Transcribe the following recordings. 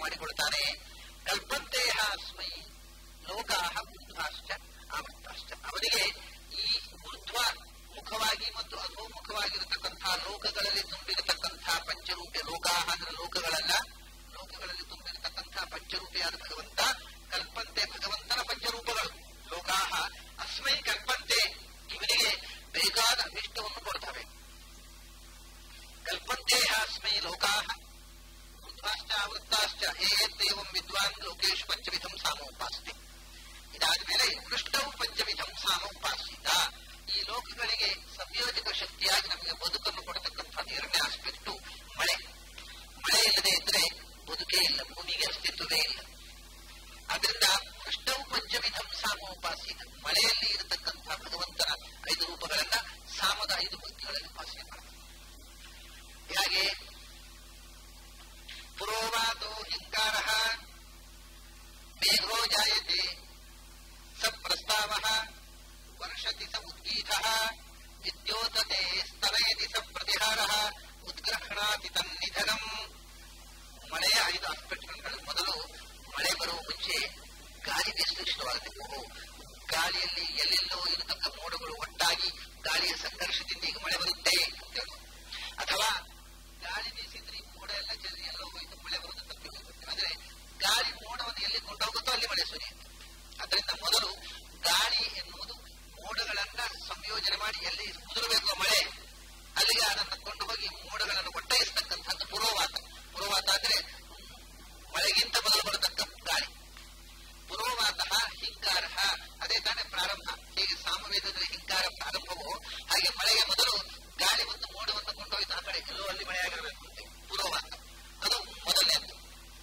ಮಾಡಿಕೊಳ್ತಾನೆ ಕಲ್ಪಂತೆ ಅಸ್ಮೈ ಲೋಕಾಹ ಊರ್ಧ್ವಾಶ್ಚ ಆವರ್ತಾಶ್ಚ ಅವನಿಗೆ ಈ ಊರ್ಧ್ವ ಮುಖವಾಗಿ ಮತ್ತು ಅಧೋಮುಖವಾಗಿರತಕ್ಕಂತಹ ಲೋಕಗಳಲ್ಲಿ ತುಂಬಿರತಕ್ಕಂತಹ ಪಂಚರೂಪಿ ಲೋಕಾಹ ಅಂದ್ರೆ ಲೋಕಗಳಲ್ಲ ಲೋಕಗಳಲ್ಲಿ ತುಂಬಿರತಕ್ಕಂತಹ ಪಂಚರೂಪಿಯಾದ ಭಗವಂತ ಕಲ್ಪಂತೆ ಭಗವಂತನ ಪಂಚರೂಪಗಳು ಲೋಕಾಹ ಅಸ್ಮೈ ಕಲ್ಪಂತೆ ಇವನಿಗೆ ಬೇಕಾದ ಅಭಿಷ್ಟವನ್ನು ಕೊಡ್ತವೆ ಕಲ್ಪಂತೆ ಅಸ್ಮೈ ಲೋಕಾಹ ಊರ್ಧ್ವಾಶ್ಚ ಆವೃತ್ತಾಶ್ಚ ಏತೇವಂ ವಿದ್ವಾನ್ ಲೋಕೇಶು ಪಂಚವಿಧಂ ಸಾಮೋಪಾಸ್ತಿ ಇದಾದ್ಮೇಲೆ ಕೃಷ್ಣವು ಪಂಚವಿಧಂ ಸಾಮೋಪಾಸಿತ ಈ ಲೋಕಗಳಿಗೆ ಸಂಯೋಜಕ ಶಕ್ತಿಯಾಗಿ ನಮಗೆ ಬದುಕನ್ನು ಕೊಡತಕ್ಕಂಥದ್ದು ಎರಡನೇ ಆಸ್ಪೆಕ್ಟು ಮಳೆ ಮಳೆ ಇಲ್ಲದೆ ಇದ್ರೆ ಬದುಕೇ ಇಲ್ಲ ಭೂಮಿಗೆ ಅಸ್ತಿತ್ವವೇ ಇಲ್ಲ ಅದರಿಂದ ಕೃಷ್ಣವು ಪಂಚವಿಧಂ ಸಾಮೋಪಾಸಿತ ಮಳೆಯಲ್ಲಿ ಇರತಕ್ಕಂಥ ಭಗವಂತನ ಐದು ರೂಪಗಳನ್ನ ಸಾಮದ ಐದು ಭಕ್ತಿಗಳಲ್ಲಿ ಉಪಾಸನೆ ಮಾಡ್ತಾರೆ ಹಾಗೆ ಪುರೋವಾತೋ ಹಿಂಕಾರ ಮೇಘೋ ಜಾಯತೆ ಸ ಪ್ರಸ್ತಾವ ವರ್ಷತಿ ಸ ಉದ್ಗೀತ ವಿದ್ಯೋತತೆ ಸ್ತರಯತಿ ಸ ಪ್ರತಿಹಾರ ಉದ್ಗ್ರಹಣಾತಿ ತನ್ನಿಧನಂ ಮಳೆಯ ಐದು ಆಸ್ಪೆಕ್ಟ್ಗಳು ಮೊದಲು ಮಳೆ ಬರುವ ಮುಂಚೆ ಗಾಳಿ ಬೀಸಲು ಇಷ್ಟವಾಗುತ್ತೆ ಓಹೋ ಗಾಳಿಯಲ್ಲಿ ಎಲ್ಲೆಲ್ಲೋ ಇರತಕ್ಕ ಮೋಡಗಳು ಒಟ್ಟಾಗಿ ಗಾಳಿಯ ಸಂಘರ್ಷದಿಂದ ಈಗ ಮಳೆ ಬರುತ್ತೆ ಅಂತೇಳಿ ಅಥವಾ ಗಾಳಿ ಬೀಸಿದ್ರೆ ಈ ಮೋಡ ಎಲ್ಲ ಚೆಲ್ಲಿ ಎಲ್ಲೋ ಹೋಯ್ತು ಮಳೆ ಬರೋದು ತಪ್ಪಿ ಹೋಗುತ್ತೆ ಆದ್ರೆ ಗಾಳಿ ಮೋಡವನ್ನು ಎಲ್ಲಿ ಕೊಂಡೋಗುತ್ತೋ ಅಲ್ಲಿ ಮಳೆ ಸುರಿಯುತ್ತೆ ಅದರಿಂದ ಮೊದಲು ಗಾಳಿ ಎನ್ನುವುದು ಮೋಡಗಳನ್ನ ಸಂಯೋಜನೆ ಮಾಡಿ ಎಲ್ಲಿ ಮುದುರಬೇಕು ಮಳೆ ಅಲ್ಲಿಗೆ ಅದನ್ನು ಕೊಂಡು ಹೋಗಿ ಮೋಡಗಳನ್ನು ಒಟ್ಟೈಸ್ತಕ್ಕಂಥದ್ದು ಪುರೋವಾತ ಪುರೋವಾತ ಅಂದ್ರೆ ಮಳೆಗಿಂತ ಮೊದಲು ಬರತಕ್ಕ ಗಾಳಿ ಪುರೋವಾತ ಹಿಂಕಾರ ಅದೇ ತಾನೇ ಪ್ರಾರಂಭ ಹೇಗೆ ಸಾಮವೇದದಲ್ಲಿ ಹಿಂಕಾರ ಪ್ರಾರಂಭವೋ ಹಾಗೆ ಮಳೆಗೆ ಮೊದಲು ಗಾಳಿ ಒಂದು ಮೋಡವನ್ನು ಕೊಂಡೊಯ್ತು ಆ ಕಡೆ ಎಲ್ಲೋ ಅಲ್ಲಿ ಮಳೆ ಆಗಿರಬೇಕು ಅಂತ ಪುರೋವಾತ ಅದು ಮೊದಲನೇದ್ದು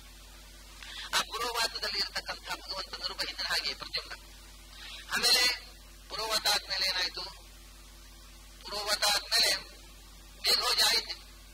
ಆ ಪುರೋವಾತದಲ್ಲಿ ಇರತಕ್ಕಂಥ ಭಗವಂತನ ರೂಪ ಹಿಂದಿನ ಹಾಗೆ ಪ್ರತಿಯೊಂದ ಆಮೇಲೆ ಪುರೋವಾತ ಆದ್ಮೇಲೆ ಏನಾಯ್ತು ಪುರೋವಾತ ಆದ್ಮೇಲೆ ಮೇಘೋಜಾಯಿತು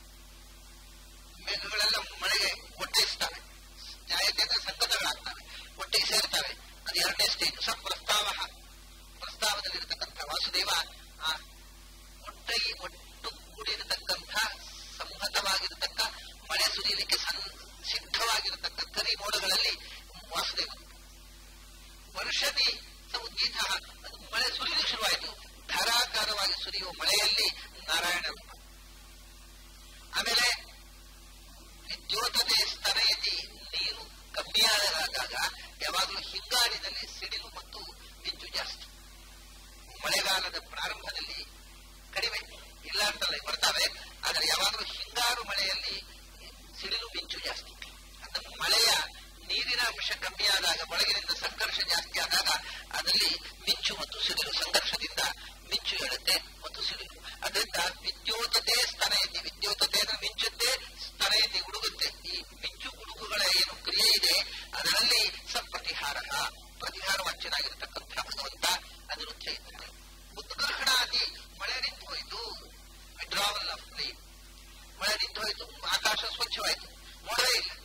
ಮೇಘಗಳೆಲ್ಲ ಮಳೆಗೆ ಒಟ್ಟೈಸ್ತವೆ ಜಾಯತೆ ಅಂದ್ರೆ ಸಂಕಟಗಳಾಗ್ತವೆ ಒಟ್ಟಿಗೆ ಸೇರ್ತವೆ ಅದು ಎರಡನೇ ಸ್ಟೇಜ್ ಸ ಪ್ರಸ್ತಾವ ಪ್ರಸ್ತಾವದಲ್ಲಿರತಕ್ಕಂಥ ವಾಸುದೇವ ಆ ಒಟ್ಟಾಗಿ ಒಟ್ಟು ಕೂಡಿರತಕ್ಕಂಥ ಸಂಹತವಾಗಿರತಕ್ಕ ಮಳೆ ಸುರಿಯಲಿಕ್ಕೆ ಸನ್ ಸಿದ್ಧವಾಗಿರತಕ್ಕ ಕರಿ ಮೋಡಗಳಲ್ಲಿ ವಾಸುದೇವ ವರ್ಷದಿ ಉದ್ಗೀತ ಅದು ಮಳೆ ಸುರಿಯಲು ಶುರುವಾಯಿತು ಧಾರಾಕಾರವಾಗಿ ಸುರಿಯುವ ಮಳೆಯಲ್ಲಿ ನಾರಾಯಣ ರೂಪ ಆಮೇಲೆ ವಿದ್ಯೋತತೆ ಸ್ತನಯತಿ ನೀರು ಕಮ್ಮಿಯಾದಾಗ ಯಾವಾಗಲೂ ಹಿಂಗಾರಿನಲ್ಲಿ ಸಿಡಿಲು ಮತ್ತು ಮಿಂಚು ಜಾಸ್ತಿ ಮಳೆಗಾಲದ ಪ್ರಾರಂಭದಲ್ಲಿ ಕಡಿಮೆ ಇಲ್ಲ ಅಂತಲ್ಲ ಬರ್ತವೆ ಆದರೆ ಯಾವಾಗಲೂ ಹಿಂಗಾರು ಮಳೆಯಲ್ಲಿ ಸಿಡಿಲು ಮಿಂಚು ಜಾಸ್ತಿ ಅಂದ್ರೆ ಮಳೆಯ ನೀರಿನ ಅಂಶ ಕಮ್ಮಿಯಾದಾಗ ಒಳಗಿನಿಂದ ಸಂಘರ್ಷ ಜಾಸ್ತಿ ಆದಾಗ ಅದರಲ್ಲಿ ಮಿಂಚು ಮತ್ತು ಸಿಡಿಲು ಸಂಘರ್ಷದಿಂದ ಮಿಂಚು ಹೇಳುತ್ತೆ ಮತ್ತು ಸಿಡಿಲು ಅದರಿಂದ ವಿದ್ಯೋತತೆ ಸ್ತನಯತಿ ವಿದ್ಯೋತತೆ ಅಂದ್ರೆ ಮಿಂಚುತ್ತೆ ಸ್ತನಯತಿ ಹುಡುಗುತ್ತೆ ಈ ಮಿಂಚು ಗುಡುಗುಗಳ ಏನು ಕ್ರಿಯೆ ಇದೆ ಅದರಲ್ಲಿ ಸ ಪ್ರತಿಹಾರ ಪ್ರತಿಹಾರ ವಾಚ್ಯನಾಗಿರತಕ್ಕಂಥ ಭಗವಂತ ಅನಿರುದ್ಧ ಇದ್ದಾನೆ ಉದ್ಗ್ರಹಣಾದಿ ಮಳೆ ನಿಂತು ಹೋಯಿತು ವಿಡ್ರಾವಲ್ ಆಫ್ ಲೈನ್ ಮಳೆ ನಿಂತು ಹೋಯಿತು ಆಕಾಶ ಸ್ವಚ್ಛವಾಯಿತು ಮೋಡವೇ ಇಲ್ಲ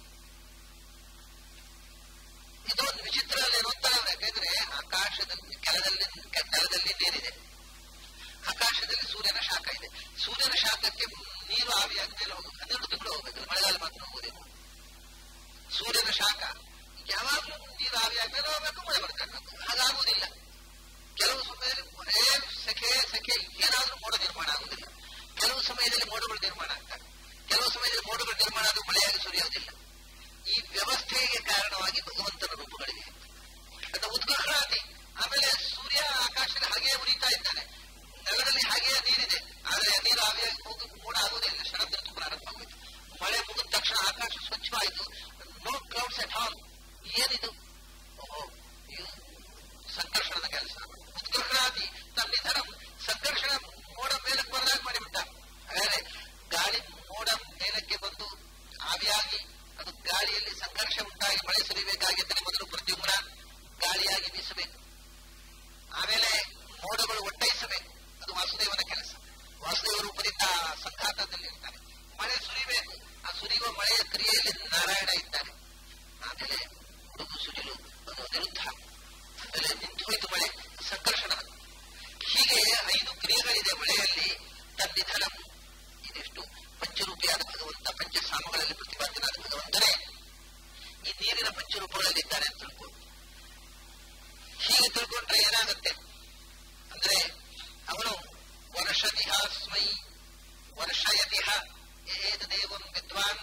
ಇದು ಒಂದು ವಿಚಿತ್ರ ಏನು ಅಂತ ಯಾಕಂದ್ರೆ ಆಕಾಶದಲ್ಲಿ ಕೆಳದಲ್ಲಿ ನೆಲದಲ್ಲಿ ನೀರಿದೆ ಆಕಾಶದಲ್ಲಿ ಸೂರ್ಯನ ಶಾಖ ಇದೆ ಸೂರ್ಯನ ಶಾಖಕ್ಕೆ ನೀರು ಆವಿಯಾದ ಮೇಲೆ ಹೋಗುತ್ತೆ ಹನ್ನೆರಡು ತಿಂಗಳು ಹೋಗ್ಬೇಕು ಮಳೆಗಾಲ ಮಾತ್ರ ಹೋಗುವುದೇನು ಸೂರ್ಯನ ಶಾಖ ಯಾವಾಗಲೂ ನೀರು ಆವಿಯಾದ ಮೇಲೆ ಹೋಗ್ಬೇಕು ಮಳೆ ಬರಬೇಕು ಹಾಗಾಗುವುದಿಲ್ಲ ಕೆಲವು ಸಮಯದಲ್ಲಿ ಬರೇ ಸೆಕೆ ಸೆಕೆ ಏನಾದ್ರೂ ಮೋಡ ನಿರ್ಮಾಣ ಆಗುವುದಿಲ್ಲ ಕೆಲವು ಸಮಯದಲ್ಲಿ ಮೋಡಗಳು ನಿರ್ಮಾಣ ಆಗ್ತವೆ ಕೆಲವು ಸಮಯದಲ್ಲಿ ಮೋಡಗಳು ನಿರ್ಮಾಣ ಆದರೂ ಮಳೆಯಾಗಿ ಸುರಿಯೋದಿಲ್ಲ ಈ ವ್ಯವಸ್ಥೆಗೆ ಕಾರಣವಾಗಿ ಭಗವಂತನ ರೂಪಗಳಿವೆ ಅದು ಉದ್ಗ್ರಹಣಾದಿ ಆಮೇಲೆ ಸೂರ್ಯ ಆಕಾಶದ ಹಾಗೆಯೇ ಉರಿತಾ ಇದ್ದಾನೆ ನೆಲದಲ್ಲಿ ಹಾಗೆಯೇ ನೀರಿದೆ ಆದರೆ ನೀರು ಆವಿಯಾಗಿ ಹೋಗಿ ಮೋಡ ಆಗುವುದಿಲ್ಲ ಶರದ್ ಋತು ಪ್ರಾರಂಭ ಆಗೋಯ್ತು ಮಳೆ ಮುಗಿದ ತಕ್ಷಣ ಆಕಾಶ ಸ್ವಚ್ಛವಾಯಿತು ನೋ ಕ್ಲೌಡ್ಸ್ ಅಟ್ ಆಲ್ ಏನಿದು ಓಹೋ ಇದು ಸಂಕರ್ಷಣದ ಕೆಲಸ ಉದ್ಗ್ರಹಣಾದಿ ತನ್ನಿಧನ ಸಂಕರ್ಷಣ ಮೋಡ ಮೇಲಕ್ಕೆ ಬರದಾಗ ಮಾಡಿಬಿಟ್ಟ ಹಾಗಾದ್ರೆ ಗಾಳಿ ಮೋಡ ಮೇಲಕ್ಕೆ ಬಂದು ಆವಿಯಾಗಿ ಅದು ಗಾಳಿಯಲ್ಲಿ ಸಂಘರ್ಷ ಉಂಟಾಗಿ ಮಳೆ ಸುರಿಬೇಕಾಗಿದ್ದರೆ ಮೊದಲು ಪ್ರತಿಯೊಬ್ಬರ ಗಾಳಿಯಾಗಿ ಬೀಸಬೇಕು ಆಮೇಲೆ ಮೋಡಗಳು ಒಟ್ಟೈಸಬೇಕು ಅದು ವಾಸುದೇವನ ಕೆಲಸ ವಾಸುದೇವ ರೂಪದಿಂದ ಸಂಘಾತದಲ್ಲಿ ಇರ್ತಾನೆ ಮಳೆ ಸುರಿಬೇಕು ಆ ಸುರಿಯುವ ಮಳೆಯ ಕ್ರಿಯೆಯಲ್ಲಿ ನಾರಾಯಣ ಇದ್ದಾನೆ ಆಮೇಲೆ ಹುಡುಗು ಸುರಿಲು ಅದು ವಿರುದ್ಧ ಆಮೇಲೆ ನಿಂತು ಹೋಯಿತು ಮಳೆ ಸಂಕರ್ಷಣ ಹೀಗೆ ಐದು ಕ್ರಿಯೆಗಳಿದೆ ಮಳೆಯಲ್ಲಿ ತನ್ನಿಧನ ಇದೆಷ್ಟು ಪಂಚರೂಪಿಯಾದ ಭಗವಂತ ಪಂಚಸಾಮಗಳಲ್ಲಿ ಪ್ರತಿಪಾದ್ಯನಾದ ಭಗವಂತನೇ ಕೆಳಗಿನ ಪಂಚರೂಪಗಳಲ್ಲಿದ್ದಾನೆ ಅಂತ ತಿಳ್ಕೊ ಹೀಗೆ ತಿಳ್ಕೊಂಡ್ರೆ ಏನಾಗುತ್ತೆ ಅಂದ್ರೆ ಅವನು ವರ್ಷದಿಹಾಸ್ಮೈ ವರ್ಷಯತಿಹ ಏದ ದೇವಂ ವಿದ್ವಾನ್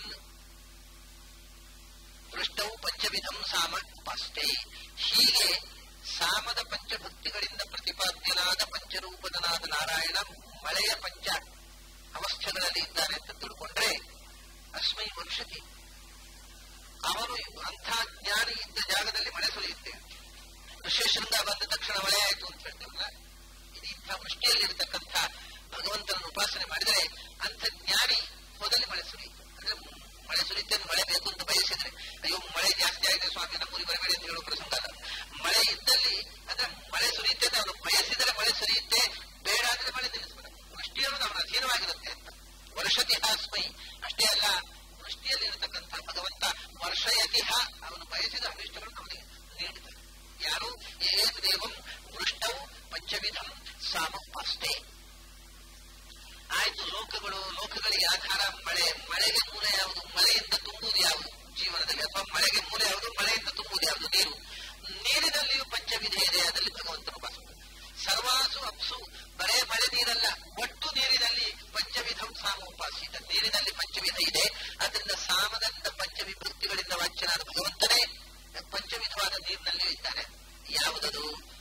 ವೃಷ್ಟವು ಪಂಚವಿಧಂ ಸಾಮ ಉಪಾಸ್ತೆ ಹೀಗೆ ಸಾಮದ ಪಂಚಭಕ್ತಿಗಳಿಂದ ಪ್ರತಿಪಾದ್ಯನಾದ ಪಂಚರೂಪದನಾದ ನಾರಾಯಣ ಮಳೆಯ ಪಂಚ ಅವಸ್ಥೆಗಳಲ್ಲಿ ಇದ್ದಾನೆ ಅಂತ ತಿಳ್ಕೊಂಡ್ರೆ ಅಸ್ಮೈ ವರ್ಷತಿ ಅವನು ಅಂಥ ಜ್ಞಾನಿ ಇದ್ದ ಜಾಗದಲ್ಲಿ ಮಳೆ ಸುರಿಯುತ್ತೇವೆ ಋಷ್ಯಶೃಂಗ ಬಂದ ತಕ್ಷಣ ಮಳೆ ಆಯಿತು ಅಂತ ಹೇಳ್ತೇವಲ್ಲ ಇದು ಇಂಥ ವೃಷ್ಟಿಯಲ್ಲಿರತಕ್ಕಂಥ ಭಗವಂತನನ್ನು ಉಪಾಸನೆ ಮಾಡಿದರೆ ಅಂಥ ಜ್ಞಾನಿ ಹೋದಲ್ಲಿ ಮಳೆ ಸುರಿಯಿತು ಅಂದ್ರೆ ಮಳೆ ಸುರಿಯುತ್ತೆ ಮಳೆ ಬೇಕು ಅಂತ ಬಯಸಿದ್ರೆ ಅಯ್ಯೋ ಮಳೆ ಜಾಸ್ತಿ ಆಗಿದೆ ಸ್ವಾಮಿ ನಮ್ಮೂರಿಗೆ ಬರಬೇಡಿ ಅಂತ ಹೇಳುವ ಪ್ರಸಂಗ ಅಲ್ಲ ಮಳೆ ಇದ್ದಲ್ಲಿ ಅಂದ್ರೆ ಮಳೆ ಸುರಿಯುತ್ತೆ ಅಂತ ಅವನು ಬಯಸಿದರೆ ಮಳೆ ಸುರಿಯುತ್ತೆ ಬೇಡ ಅಂದ್ರೆ ಮಳೆ ನಿಲ್ಲಿಸಬೇಕು ವೃಷ್ಟಿ ಅನ್ನೋದು ಅವನ ಅಧೀನವಾಗಿರುತ್ತೆ ಅಂತ ವರ್ಷತಿಹಾಸ್ಮೈ ಅಷ್ಟೇ ಅಲ್ಲ ವೃಷ್ಟಿಯಲ್ಲಿ ಇರತಕ್ಕಂಥ ಭಗವಂತ ವರ್ಷಯತಿಹ ಅವನು ಬಯಸಿದ ಅನಿಷ್ಟಗಳನ್ನು ಅವನಿಗೆ ನೀಡಿದ ಯಾರು ಏತ್ ದೇವಂ ವೃಷ್ಟವು ಪಂಚವಿಧಂ ಸಾಮಪಾಸ್ತೆ ಆಯ್ತು ಲೋಕಗಳು ಲೋಕಗಳಿಗೆ ಆಧಾರ ಮಳೆ ಮಳೆಗೆ ಮೂಲ ಯಾವುದು ಮಳೆಯಿಂದ ತುಂಬುವುದು ಯಾವುದು ಜೀವನದಲ್ಲಿ ಅಥವಾ ಮಳೆಗೆ ಮೂಲ ಯಾವುದು ಮಳೆಯಿಂದ ತುಂಬುವುದು ಯಾವುದು ನೀರು ನೀರಿನಲ್ಲಿಯೂ ಪಂಚವಿಧ ಇದೆ ಅದರಲ್ಲಿ ಭಗವಂತನ ಉಪಾಸನೆ ಸರ್ವಾಸು ಅಪ್ಸು ಬರೇ ಮಳೆ ನೀರಲ್ಲ ಒಟ್ಟು ನೀರಿನಲ್ಲಿ ಪಂಚವಿಧಂ ಸಾಮ ಉಪಾಸಿತ ನೀರಿನಲ್ಲಿ ಪಂಚವಿಧ ಇದೆ ಅದರಿಂದ ಸಾಮದಂತ ಪಂಚವಿಭಕ್ತಿಗಳಿಂದ ವಾಚ್ಯನಾದ ಭಗವಂತನೇ ಪಂಚವಿಧವಾದ ನೀರಿನಲ್ಲಿ ಇದ್ದಾನೆ ಯಾವುದದು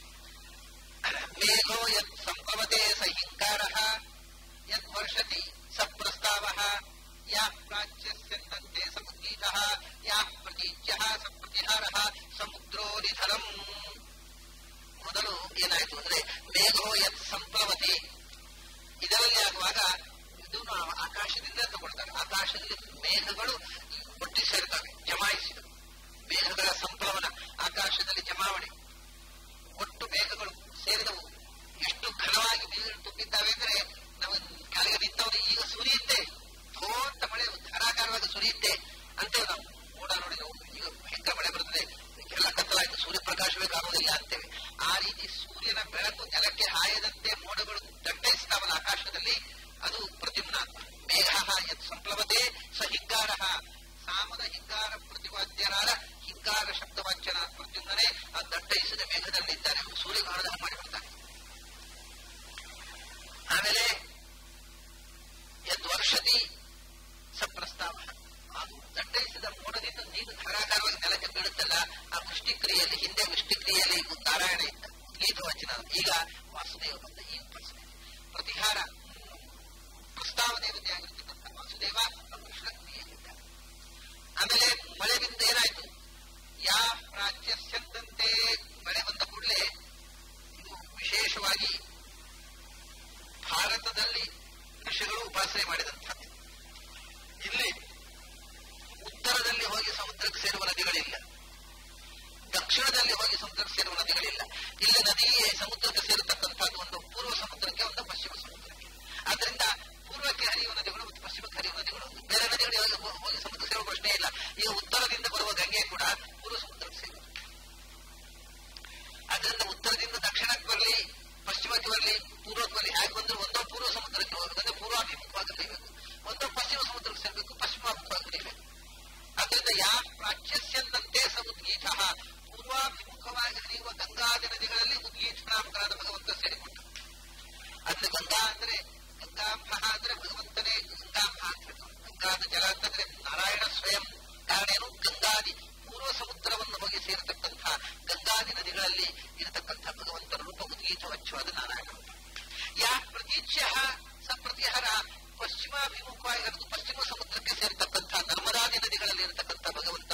ಮೇಘೋ ಯತ್ ಸಂಭವತೆ ಸಹಿಂಕಾರ ಯತ್ ವರ್ಷತಿ ಸ ಪ್ರಸ್ತಾವ ಯಾ ಪ್ರಾಚ್ಯಸ್ಯಂತೆ ಸಮುದ್ಗೀತ ಯಾ ಪ್ರತೀಚ್ಯ ಸ ಪ್ರತಿಹಾರ ಸಮುದ್ರೋ ನಿಧನಂ ಮೊದಲು ಏನಾಯ್ತು ಅಂದ್ರೆ ಮೇಘೋ ಯತ್ ಸಂಪ್ಲವತೆ ಇದರಲ್ಲಿ ಆಗುವಾಗ ಇದು ನಾವು ಆಕಾಶದಿಂದ ತಗೊಳ್ತಾರೆ ಆಕಾಶದಲ್ಲಿ ಮೇಘಗಳು ಒಟ್ಟಿ ಸೇರ್ತವೆ ಜಮಾಯಿಸಿದವು ಮೇಘಗಳ ಸಂಪ್ಲವನ ಆಕಾಶದಲ್ಲಿ ಜಮಾವಣೆ ಒಟ್ಟು ಮೇಘಗಳು ಸೇರಿದವು ಎಷ್ಟು ಘನವಾಗಿ ಮೇಘಗಳು ತುಂಬಿದ್ದಾವೆ ಅಂದ್ರೆ ನಾವು ಕಾಲಿಗೆ ನಿಂತವರು ಈಗ ಸುರಿಯುತ್ತೆ ಥೋಂತ ಮಳೆ ಧಾರಾಕಾರವಾಗಿ ಸುರಿಯುತ್ತೆ ಅಂತೇವೆ ನಾವು ಮೋಡ ನೋಡಿ ನಾವು ಈಗ ಭಯಂಕರ ಮಳೆ ಬರ್ತದೆ ಎಲ್ಲ ಕತ್ತಲಾಯ್ತು ಸೂರ್ಯಪ್ರಕಾಶವೇ ಕಾಣುವುದಿಲ್ಲ ಅಂತೇವೆ ಆ ರೀತಿ ಸೂರ್ಯನ ಬೆಳಕು ನೆಲಕ್ಕೆ ಹಾಯದಂತೆ ಮೋಡಗಳು ದಟ್ಟೈಸ್ತಾವಲ್ಲ ಆಕಾಶದಲ್ಲಿ ಅದು ಪ್ರತಿಮ್ನ ಮೇಘ ಯತ್ ಸಂಪ್ಲವತೆ ಸ ಹಿಂಗಾರ ಸಾಮದ ಹಿಂಗಾರ ಪ್ರತಿಪಾದ್ಯನಾದ ಹಿಂಗಾರ ಶಬ್ದವಾಚ್ಯನ ಪ್ರತ್ಯುಮ್ನೇ ಆ ದಟ್ಟೈಸಿದ ಮೇಘದಲ್ಲಿದ್ದಾನೆ ಅವನು ಸೂರ್ಯ ಕಾಣದ ಮಾಡಿಬಿಡ್ತಾನೆ ಆಮೇಲೆ ಯದ್ ವರ್ಷದಿ ಸ ಪ್ರಸ್ತಾವ ಅದು ದಟ್ಟೈಸಿದ ಮೋಡದಿಂದ ನೀರು ಧಾರಾಕಾರವಾಗಿ ನೆಲಕ್ಕೆ ಬೀಳುತ್ತಲ್ಲ ಆ ವೃಷ್ಟಿಕ್ರಿಯೆಯಲ್ಲಿ ಹಿಂದೆ ವೃಷ್ಟಿಕ್ರಿಯೆಯಲ್ಲಿ ನಾರಾಯಣ ಇದ್ದ ಗೀತವಚನ ಈಗ ವಾಸುದೇವ ಬಂದ ಈ ಉಪಾಸನೆ ಪ್ರತಿಹಾರ ಪ್ರಸ್ತಾವ ದೇವತೆ ಆಗಿರ್ತಕ್ಕಂಥ ವಾಸುದೇವ ಕೃಷ್ಣ ಕ್ರಿಯೆಯಲ್ಲಿದ್ದಾರೆ ಆಮೇಲೆ ಮಳೆ ಬಿಂದ ಏನಾಯ್ತು ಯಾ ಪ್ರಾಚ್ಯಸ್ಯಂತೆ ಮಳೆ ಬಂದ ಕೂಡಲೇ ಇದು ವಿಶೇಷವಾಗಿ ಭಾರತದಲ್ಲಿ ಋಷಿಗಳು ಉಪಾಸನೆ ಮಾಡಿದಂಥದ್ದು ಇಲ್ಲಿ ಉತ್ತರದಲ್ಲಿ ಹೋಗಿ ಸಮುದ್ರಕ್ಕೆ ಸೇರುವ ನದಿಗಳಿಲ್ಲ ದಕ್ಷಿಣದಲ್ಲಿ ಹೋಗಿ ಸಮುದ್ರಕ್ಕೆ ಸೇರುವ ನದಿಗಳಿಲ್ಲ ಇಲ್ಲಿ ನದಿಯೇ ಸಮುದ್ರಕ್ಕೆ ಸೇರತಕ್ಕಂಥದ್ದು ಒಂದು ಪೂರ್ವ ಸಮುದ್ರಕ್ಕೆ ಒಂದು ಪಶ್ಚಿಮ ಸಮುದ್ರಕ್ಕೆ ಆದ್ರಿಂದ ಪೂರ್ವಕ್ಕೆ ಹರಿಯುವ ನದಿಗಳು ಮತ್ತು ಪಶ್ಚಿಮಕ್ಕೆ ಹರಿಯುವ ನದಿಗಳು ಬೇರೆ ನದಿಗಳಿಗೆ ಹೋಗಿ ಸಮುದ್ರ ಸೇರುವ ಪ್ರಶ್ನೆ ಇಲ್ಲ ಈಗ ಉತ್ತರದಿಂದ ಬರುವ ಗಂಗೆ ಕೂಡ ಪೂರ್ವ ಸಮುದ್ರಕ್ಕೆ ಸೇರುವುದು ಅದರಿಂದ ಉತ್ತರದಿಂದ ದಕ್ಷಿಣಕ್ಕೆ ಬರಲಿ ಪಶ್ಚಿಮಕ್ಕೆ ಬರಲಿ ಪೂರ್ವಕ್ಕೆ ಬರಲಿ ಹಾಗೆ ಬಂದ್ರೆ ಒಂದೋ ಪೂರ್ವ ಸಮುದ್ರಕ್ಕೆ ಹೋಗಬೇಕಂದ್ರೆ ಪೂರ್ವಾಭಿಮುಖವಾಗಿ ಹರಿಬೇಕು ಒಂದೋ ಪಶ್ಚಿಮ ಸಮುದ್ರಕ್ಕೆ ಸೇರಬೇಕು ಪಶ್ಚಿಮಾಭಿಮುಖವಾಗಿ ಹರಿಬೇಕು ಅದರಿಂದ ಯಾ ಪ್ರಾಚ್ಯಸ್ಯಂತೆ ಸಮುದ್ಗೀತ ಪೂರ್ವಾಭಿಮುಖವಾಗಿ ಹರಿಯುವ ಗಂಗಾದಿ ನದಿಗಳಲ್ಲಿ ಉದ್ಗೀತ ನಾಮಕರಾದ ಭಗವಂತ ಸೇರಿಕೊಂಡ ಅಂದ್ರೆ ಗಂಗಾ ಅಂದ್ರೆ ಗಂಗಾಂಬ ಅಂದ್ರೆ ಭಗವಂತನೇ ಗಂಗಾಂಬ ಅಂತ ಹೇಳ್ತಾರೆ ಗಂಗಾದ ಜಲ ಅಂತಂದ್ರೆ ನಾರಾಯಣ ಸ್ವಯಂ ಕಾರಣ ಏನು ಗಂಗಾದಿ ಪೂರ್ವ ಸಮುದ್ರವನ್ನು ಹೋಗಿ ಸೇರತಕ್ಕಂಥ ಗಂಗಾದಿ ನದಿಗಳಲ್ಲಿ ಇರತಕ್ಕಂಥ ಭಗವಂತನ ರೂಪ ಉದ್ಗೀತ ವಚ್ಚವಾದ ನಾರಾಯಣ ರೂಪ ಯಾ ಪ್ರತೀಚ್ಯ ಸ ಪ್ರತಿಹರ ಪಶ್ಚಿಮಾಭಿಮುಖವಾಗಿ ಹರಿದು ಪಶ್ಚಿಮ ಸಮುದ್ರಕ್ಕೆ ಸೇರತಕ್ಕಂಥ ನರ್ಮದಾದಿ ನದಿಗಳಲ್ಲಿ ಇರತಕ್ಕಂಥ ಭಗವಂತ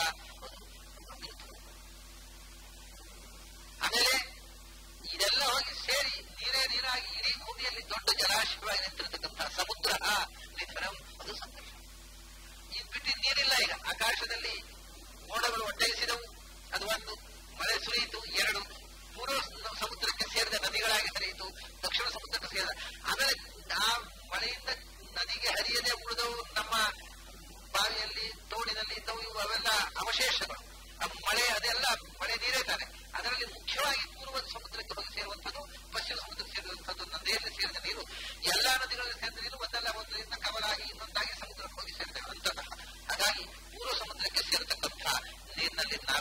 ಆಮೇಲೆ ಇದೆಲ್ಲ ಹೋಗಿ ಸೇರಿ ನೀರೇ ನೀರಾಗಿ ಇಡೀ ಭೂಮಿಯಲ್ಲಿ ದೊಡ್ಡ ಜಲಾಶಯವಾಗಿ ನಿಂತಿರತಕ್ಕಂಥ ಸಮುದ್ರ ನಿಧನಂ ಅದು ಸಂಕಷ್ಟ ಇದು ಬಿಟ್ಟು ನೀರಿಲ್ಲ ಈಗ ಆಕಾಶದಲ್ಲಿ ಮೋಡಗಳು ಒಟ್ಟೈಸಿದವು ಅದು ಒಂದು ಮಳೆ ಸುರಿಯಿತು ಎರಡು ಪೂರ್ವ ಸಮುದ್ರಕ್ಕೆ ಸೇರಿದ ನದಿಗಳಾಗಿ ಹರಿಯಿತು ದಕ್ಷಿಣ ಸಮುದ್ರಕ್ಕೆ ಸೇರಿದ ಆಮೇಲೆ ಆ ಮಳೆಯಿಂದ ನದಿಗೆ ಹರಿಯದೆ ಉಳಿದವು ನಮ್ಮ ಬಾವಿಯಲ್ಲಿ ತೋಡಿನಲ್ಲಿ ಇದ್ದವು ಇವು ಅವೆಲ್ಲ ಅವಶೇಷಗಳು ಆ ಮಳೆ ಅದೆಲ್ಲ ಮಳೆ ನೀರೇ ತಾನೆ ಅದರಲ್ಲಿ ಮುಖ್ಯವಾಗಿ ಪೂರ್ವ ಸಮುದ್ರಕ್ಕೆ ಹೋಗಿ ಸೇರುವಂಥದ್ದು ಪಶ್ಚಿಮ ಸಮುದ್ರಕ್ಕೆ ಸೇರುವಂಥದ್ದು ನದಿಯಲ್ಲಿ ಸೇರಿದ ನೀರು ಎಲ್ಲಾ ನದಿಗಳಲ್ಲಿ ಸೇರಿದ ನೀರು ಒಂದಲ್ಲ ಒಂದರಿಂದ ಕವಲಾಗಿ ಇನ್ನೊಂದಾಗಿ ಸಮುದ್ರಕ್ಕೆ ಹೋಗಿ ಸೇರಿದೆ ಅಂತಃ ಹಾಗಾಗಿ ಪೂರ್ವ ಸಮುದ್ರಕ್ಕೆ ಸೇರತಕ್ಕಂಥ ನೀರಿನಲ್ಲಿ ನಾರಾಯಣ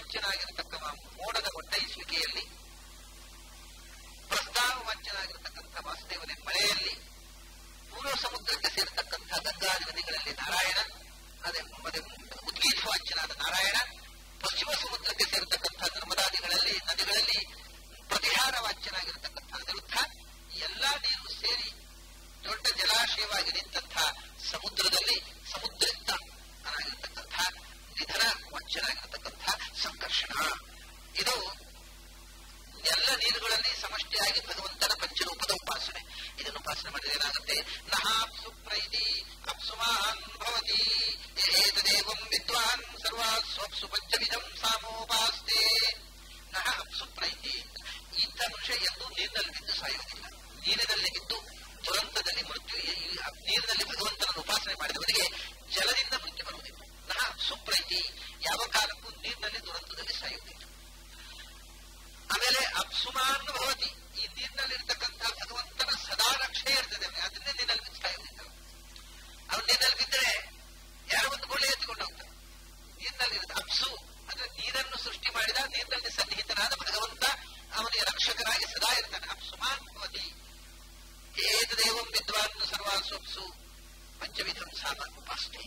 ವಾಚ್ಯನಾಗಿರತಕ್ಕವ ಮೋಡದ ಒಟ್ಟೈಸುವಿಕೆಯಲ್ಲಿ ಪ್ರಸ್ತಾವ ವಾಚ್ಯನಾಗಿರತಕ್ಕಂಥ ವಾಸುದೇವನೇ ಮಳೆಯಲ್ಲಿ ಪೂರ್ವ ಸಮುದ್ರಕ್ಕೆ ಸೇರತಕ್ಕಂಥ ಗಂಗಾದಿ ನದಿಗಳಲ್ಲಿ ನಾರಾಯಣ ಅದೇ ಅದೇ ಉದ್ಗೀತ ವಾಚ್ಯನಾದ ನಾರಾಯಣ ಪಶ್ಚಿಮ ಸಮುದ್ರಕ್ಕೆ ಸೇರತಕ್ಕಂಥ ನರ್ಮದಾದಿಗಳಲ್ಲಿ ನದಿಗಳಲ್ಲಿ ಪ್ರತಿಹಾರ ವಾಚ್ಯನಾಗಿರತಕ್ಕಂಥ ಅನಿರುದ್ಧ ಎಲ್ಲಾ ನೀರು ಸೇರಿ ದೊಡ್ಡ ಜಲಾಶಯವಾಗಿ ನಿಂತಹ ಸಮುದ್ರದಲ್ಲಿ ಸಮುದ್ರದಿಂದ ಆಗಿರತಕ್ಕಂಥ ನಿಧನ ವಾಚ್ಯನಾಗಿರತಕ್ಕಂಥ ಸಂಕರ್ಷಣ ಇದು ಎಲ್ಲ ನೀರುಗಳಲ್ಲಿ ಸಮಷ್ಟಿಯಾಗಿ ಭಗವಂತನ ಪಂಚರೂಪದ ಉಪಾಸನೆ ಇದನ್ನು ಉಪಾಸನೆ ಮಾಡಿದ್ರೆ ಏನಾಗುತ್ತೆ ನಹಾಪ್ಸು ಪ್ರೈತಿ ಅಪ್ಸುಮಾನ್ ಭವತಿ ಏತದೇವಂ ವಿದ್ವಾನ್ ಸರ್ವಾಸ್ವಪ್ಸು ಪಂಚವಿಧಂ ಸಾಮೋಪಾಸ್ತೆ ನಹ ಅಪ್ಸು ಪ್ರೈತಿ ಇಂಥ ಮನುಷ್ಯ ಎಂದೂ ನೀರಿನಲ್ಲಿ ಬಿದ್ದು ಸಾಯುವುದಿಲ್ಲ ನೀರಿನಲ್ಲಿ ಬಿದ್ದು ದುರಂತದಲ್ಲಿ ಮೃತ್ಯು ನೀರಿನಲ್ಲಿ ಭಗವಂತನನ್ನು ಉಪಾಸನೆ ಮಾಡಿದವರಿಗೆ ಜಲದಿಂದ ಮೃತ್ಯು ಬರುವುದಿಲ್ಲ ನಹ ಸುಪ್ರೈತಿ ಯಾವ ಕಾಲಕ್ಕೂ ನೀರಿನಲ್ಲಿ ದುರಂತದಲ್ಲಿ ಸಾಯುವುದಿಲ್ಲ ಆಮೇಲೆ ಅಪ್ಸುಮಾನ್ ಭವತಿ ಈ ನೀರಿನಲ್ಲಿರ್ತಕ್ಕಂಥ ಭಗವಂತನ ಸದಾ ರಕ್ಷೆ ಇರ್ತದೆ ಅದನ್ನೇ ನೀರಲ್ಲಿ ಬಿದ್ದು ಸಾಯುವುದಿಲ್ಲ ಅವನು ನೀರಿನಲ್ಲಿ ಬಿದ್ದರೆ ಯಾರೋ ಒಂದು ಗೋಳೆ ಎತ್ತಿಕೊಂಡು ಹೋಗ್ತಾರೆ ನೀರಿನಲ್ಲಿ ಅಪ್ಸು ಅಂದ್ರೆ ನೀರನ್ನು ಸೃಷ್ಟಿ ಮಾಡಿದ ನೀರಿನಲ್ಲಿ ಸನ್ನಿಹಿತನಾದ ಭಗವಂತ ಅವನಿಗೆ ರಕ್ಷಕರಾಗಿ ಸದಾ ಇರ್ತಾನೆ ಅಪ್ಸುಮಾನ್ ಭವತಿ ಏತದೇವಂ ವಿದ್ವಾನ್ ಸರ್ವಾಸ್ವಪ್ಸು ಪಂಚವಿಧಂ ಸಾಮ ಉಪಾಸನೆ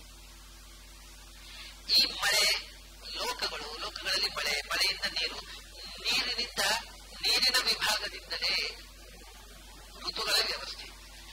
ಈ ಮಳೆ ಲೋಕಗಳು ಲೋಕಗಳಲ್ಲಿ ಮಳೆ ಮಳೆಯಿಂದ ನೀರು ನೀರಿನಿಂದ ನೀರಿನ ವಿಭಾಗದಿಂದಲೇ ಋತುಗಳ ವ್ಯವಸ್ಥೆ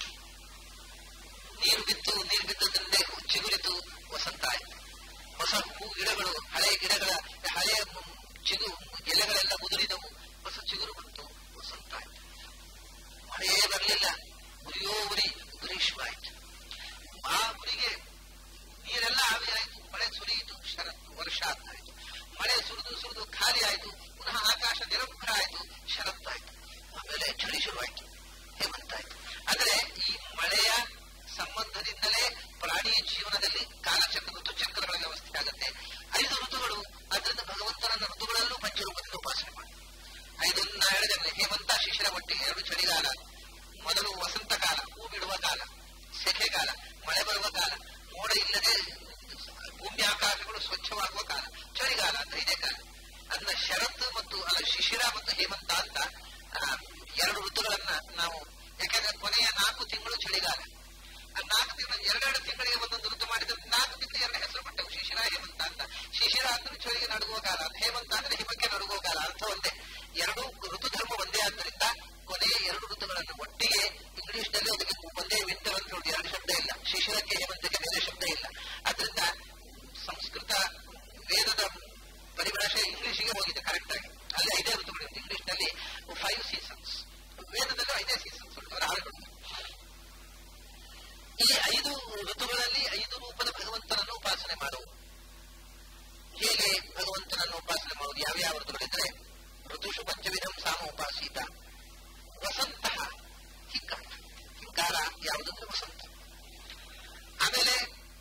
ನೀರು ಬಿತ್ತು ನೀರು ಬಿದ್ದದ್ರಿಂದ ಚಿಗುರಿತು ವಸಂತ ಆಯಿತು ಹೊಸ ಹೂ ಗಿಡಗಳು ಹಳೆಯ ಗಿಡಗಳ ಹಳೆಯ ಚಿಗು ಎಲೆಗಳೆಲ್ಲ ಉದುರಿದವು ಹೊಸ ಚಿಗುರು ಬಂತು ವಸಂತ ಆಯಿತು ಮಳೆಯೇ ಬರಲಿಲ್ಲ ಉರಿಯೋ ಉರಿ ಗ್ರೀಷ್ಮ ಆಯಿತು ಆ ಉರಿಗೆ ನೀರೆಲ್ಲ ಆವಿಯಾಯಿತು ಮಳೆ ಸುರಿಯಿತು ಶರತ್ತು ವರ್ಷ ಆಯ್ತು ಮಳೆ ಸುರಿದು ಸುರಿದು ಖಾಲಿ ಆಯಿತು ಪುನಃ ಆಕಾಶ ನಿರಂತರ ಆಯಿತು ಶರತ್ತಾಯಿತು ಆಮೇಲೆ ಚಳಿ ಶುರುವಾಯಿತು ಹೇಮಂತ ಆಯಿತು ಅಂದ್ರೆ ಈ ಮಳೆಯ ಸಂಬಂಧದಿಂದಲೇ ಪ್ರಾಣಿಯ ಜೀವನದಲ್ಲಿ ಕಾಲಚಕ್ರ ಋತುಚಕ್ರಗಳ ವ್ಯವಸ್ಥೆ ಆಗುತ್ತೆ ಐದು ಋತುಗಳು ಅದರಿಂದ ಭಗವಂತನನ್ನ ಋತುಗಳಲ್ಲೂ ಪಂಚರೂಪದಿಂದ ಉಪಾಸನೆ ಮಾಡಿ ಐದನ್ನ ಹೇಳಿದ್ರೆ ಹೇಮಂತ ಶಿಶಿರ ಒಟ್ಟಿಗೆ ಎರಡು ಚಳಿಗಾಲ ಮೊದಲು ವಸಂತ ಕಾಲ ಹೂ ಬಿಡುವ ಕಾಲ ಸೆಖೆಗಾಲ ಮಳೆ ಬರುವ ಕಾಲ ಮೋಡ ಇಲ್ಲದೆ ಭೂಮಿ ಆಕಾಶಗಳು ಸ್ವಚ್ಛವಾಗುವ ಕಾಲ ಚಳಿಗಾಲ ಅಂತ ಇದೇ ಕಾಲ ಅದನ್ನ ಶರತ್ ಮತ್ತು ಅಲ್ಲ ಶಿಶಿರ ಮತ್ತು ಹೇಮಂತ ಅಂತ ಎರಡು ಋತುಗಳನ್ನ ನಾವು ಯಾಕಂದ್ರೆ ಕೊನೆಯ ನಾಲ್ಕು ತಿಂಗಳು ಚಳಿಗಾಲ ಆ ನಾಲ್ಕು ತಿಂಗಳು ಎರಡೆರಡು ತಿಂಗಳಿಗೆ ಒಂದೊಂದು ಋತು ಮಾಡಿದ್ರೆ ನಾಲ್ಕು ತಿಂಗಳು ಎರಡು ಹೆಸರು ಪಟ್ಟವು ಶಿಶಿರ ಹೇಮಂತ ಅಂತ ಶಿಶಿರ ಅಂದ್ರೆ ಚಳಿಗೆ ನಡುಗುವ ಕಾಲ ಹೇಮಂತ ಅಂದ್ರೆ ಹಿಮಕ್ಕೆ ನಡುಗುವ ಕಾಲ ಅರ್ಥ ಒಂದೇ ಎರಡು ಋತು ಧರ್ಮ ಒಂದೇ ಆದ್ದರಿಂದ ಕೊನೆಯ ಎರಡು ಋತುಗಳನ್ನು ಒಟ್ಟಿಗೆ ಇಂಗ್ಲಿಷ್ ನಲ್ಲಿ ಅದಕ್ಕೆ ಒಂದೇ ವಿಂಟರ್ ಅಂತ ಹೇಳಿ ಎರಡು ಶಬ್ದ ಇಲ್ಲ ಶಿಶಿರಕ್ಕೆ ಹೇಮಂತಕ್ಕೆ ಬೇರೆ ಶಬ್ದ ಇಲ್ಲ ಅದರಿಂದ ಸಂಸ್ಕೃತ ವೇದದ ಪರಿಭಾಷೆ ಇಂಗ್ಲಿಷಿಗೆ ಹೋಗಿದೆ ಕರೆಕ್ಟ್ ಆಗಿ ಅಲ್ಲಿ ಐದೇ ಋತುಗಳು ಇಂಗ್ಲಿಷ್ ನಲ್ಲಿ ಫೈವ್ ಸೀಸನ್ಸ್ ವೇದದಲ್ಲೂ ಐದೇ ಸೀಸನ್ಸ್ ಉಂಟು ಹಾಡುಗಳು ಈ ಐದು ಋತುಗಳಲ್ಲಿ ಐದು ರೂಪದ ಭಗವಂತನನ್ನು ಉಪಾಸನೆ ಮಾಡುವುದು ಹೇಗೆ ಭಗವಂತನನ್ನು ಉಪಾಸನೆ ಮಾಡುವುದು ಯಾವ್ಯಾವ ಋತುಗಳಿದ್ರೆ ಋತುಷು ಪಂಚವಿಧಂ ಸಾಮ ಉಪಾಸೀತ ವಸಂತ ಹಿಂಕಾರ ಹಿಂಕಾರ ಯಾವುದಂದ್ರೆ ವಸಂತ ಆಮೇಲೆ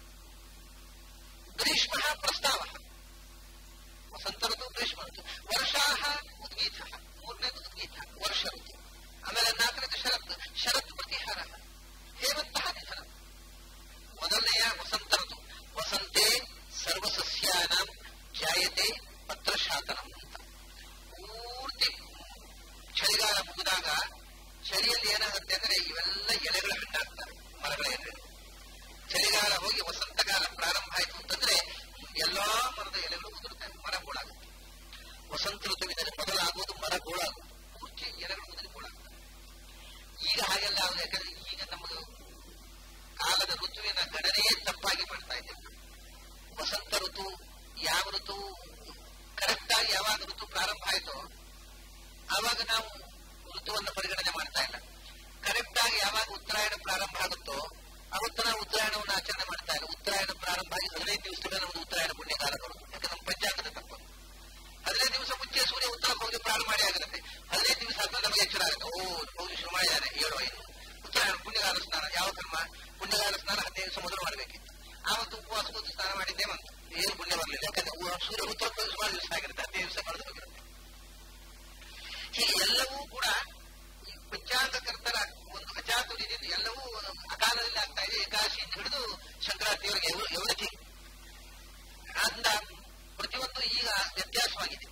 ಗ್ರೀಷ್ಮ ಪ್ರಸ್ತಾವ ವಸಂತ ಋತು ಗ್ರೀಷ್ಮ ಋತು ವರ್ಷಾ ಉದ್ಗೀತ ಮೂರನೇದು ಉದ್ಗೀತ ವರ್ಷ ಋತು ಆಮೇಲೆ ನಾಲ್ಕನೇದು ಶರತ್ ಶರತ್ ಪ್ರತಿಹಾರ ಹೇಮಂತ ನಿಧನ ಮೊದಲನೆಯ ವಸಂತ ಋತು ವಸಂತೆ ಸರ್ವಸಸ್ಯಾನ ಜಾಯತೆ ಪತ್ರಶಾತನಂ ಅಂತ ಪೂರ್ತಿ ಚಳಿಗಾಲ ಮುಗಿದಾಗ ಚಳಿಯಲ್ಲಿ ಏನಾಗುತ್ತೆ ಅಂದ್ರೆ ಇವೆಲ್ಲ ಎಲೆಗಳು ಹಣ್ಣಾಗ್ತವೆ ಮರಗಳ ಎಲೆಗಳು ಚಳಿಗಾಲ ಹೋಗಿ ವಸಂತಕಾಲ ಪ್ರಾರಂಭ ಆಯಿತು ಅಂತಂದ್ರೆ ಎಲ್ಲಾ ಮರದ ಎಲೆಗಳು ಉದುರುತ್ತವೆ ಮರ ಗೋಳಾಗುತ್ತೆ ವಸಂತ ಋತುವಿನಲ್ಲಿ ಮೊದಲಾಗುವುದು ಮರ ಗೋಳಾಗುವುದು ಪೂರ್ತಿ ಎಲೆಗಳು ಉದುರಿ ಗೋಳಾಗ್ತವೆ ಈಗ ಹಾಗೆಲ್ಲ ಆಗುದು ಯಾಕಂದ್ರೆ ಈಗ ನಮ್ಮದು ಕಾಲದ ಋತುವಿನ ಗಣನೆಯೇ ತಪ್ಪಾಗಿ ಮಾಡ್ತಾ ಇದ್ದೇವೆ ವಸಂತ ಋತು ಯಾವ ಋತು ಕರೆಕ್ಟ್ ಆಗಿ ಯಾವಾಗ ಋತು ಪ್ರಾರಂಭ ಆಯಿತೋ ಆವಾಗ ನಾವು ಋತುವನ್ನು ಪರಿಗಣನೆ ಮಾಡ್ತಾ ಇಲ್ಲ ಕರೆಕ್ಟ್ ಆಗಿ ಯಾವಾಗ ಉತ್ತರಾಯಣ ಪ್ರಾರಂಭ ಆಗುತ್ತೋ ಅವತ್ತು ನಾವು ಉತ್ತರಾಯಣವನ್ನು ಆಚರಣೆ ಮಾಡ್ತಾ ಇಲ್ಲ ಉತ್ತರಾಯಣ ಪ್ರಾರಂಭ ಆಗಿ ಹದಿನೈದು ದಿವಸದ ನಮ್ದು ಉತ್ತರಾಯಣ ಪುಣ್ಯಕಾಲ ಬರುವುದು ಯಾಕಂದ್ರೆ ನಮ್ಮ ಪಂಚಾಂಗದ ತಪ್ಪು ಹದಿನೈದು ದಿವಸ ಮುಂಚೆ ಸೂರ್ಯ ಉತ್ತರ ಹೋಗಿ ಪ್ರಾರಂಭ ಮಾಡಿ ಆಗುತ್ತೆ ಹದಿನೈದು ದಿವಸ ಆದ್ಮೇಲೆ ನಮಗೆ ಎಚ್ಚರ ಆಗುತ್ತೆ ಓ ಹೌದು ಶುರು ಮಾಡಿದ್ದಾರೆ ಏಳು ಐದು ಉತ್ತರಾಯಣ ಪುಣ್ಯಕಾಲ ಸ್ನಾನ ಯಾವ ಕರ್ಮ ಪುಣ್ಯಕಾಲ ಸ್ನಾನ ಹದಿನೈದು ದಿವಸ ಮೊದಲು ಮಾಡಬೇಕಿತ್ತು ಆವತ್ತು ಉಪವಾಸ ಕೂತು ಸ್ನಾನ ಮಾಡಿದ್ದೆ ಬಂತು ಏನು ಪುಣ್ಯ ಬರಲಿಲ್ಲ ಯಾಕಂದ್ರೆ ಸೂರ್ಯ ಉತ್ತರ ಸುಮಾರು ದಿವಸ ಆಗಿರುತ್ತೆ ಹದಿನೈದು ದಿವಸ ಕಳೆದು ಹೋಗಿರುತ್ತೆ ಹೀಗೆ ಎಲ್ಲವೂ ಕೂಡ ಈ ಪಂಚಾಂಗಕರ್ತರ ಒಂದು ಅಚಾತುರ್ಯದಿಂದ ಎಲ್ಲವೂ ಅಕಾಲದಲ್ಲಿ ಆಗ್ತಾ ಇದೆ ಏಕಾಶಿಯಿಂದ ಹಿಡಿದು ಸಂಕ್ರಾಂತಿಯವರೆಗೆ ಎವರತಿ ಅಂದ ಪ್ರತಿಯೊಂದು ಈಗ ವ್ಯತ್ಯಾಸವಾಗಿದೆ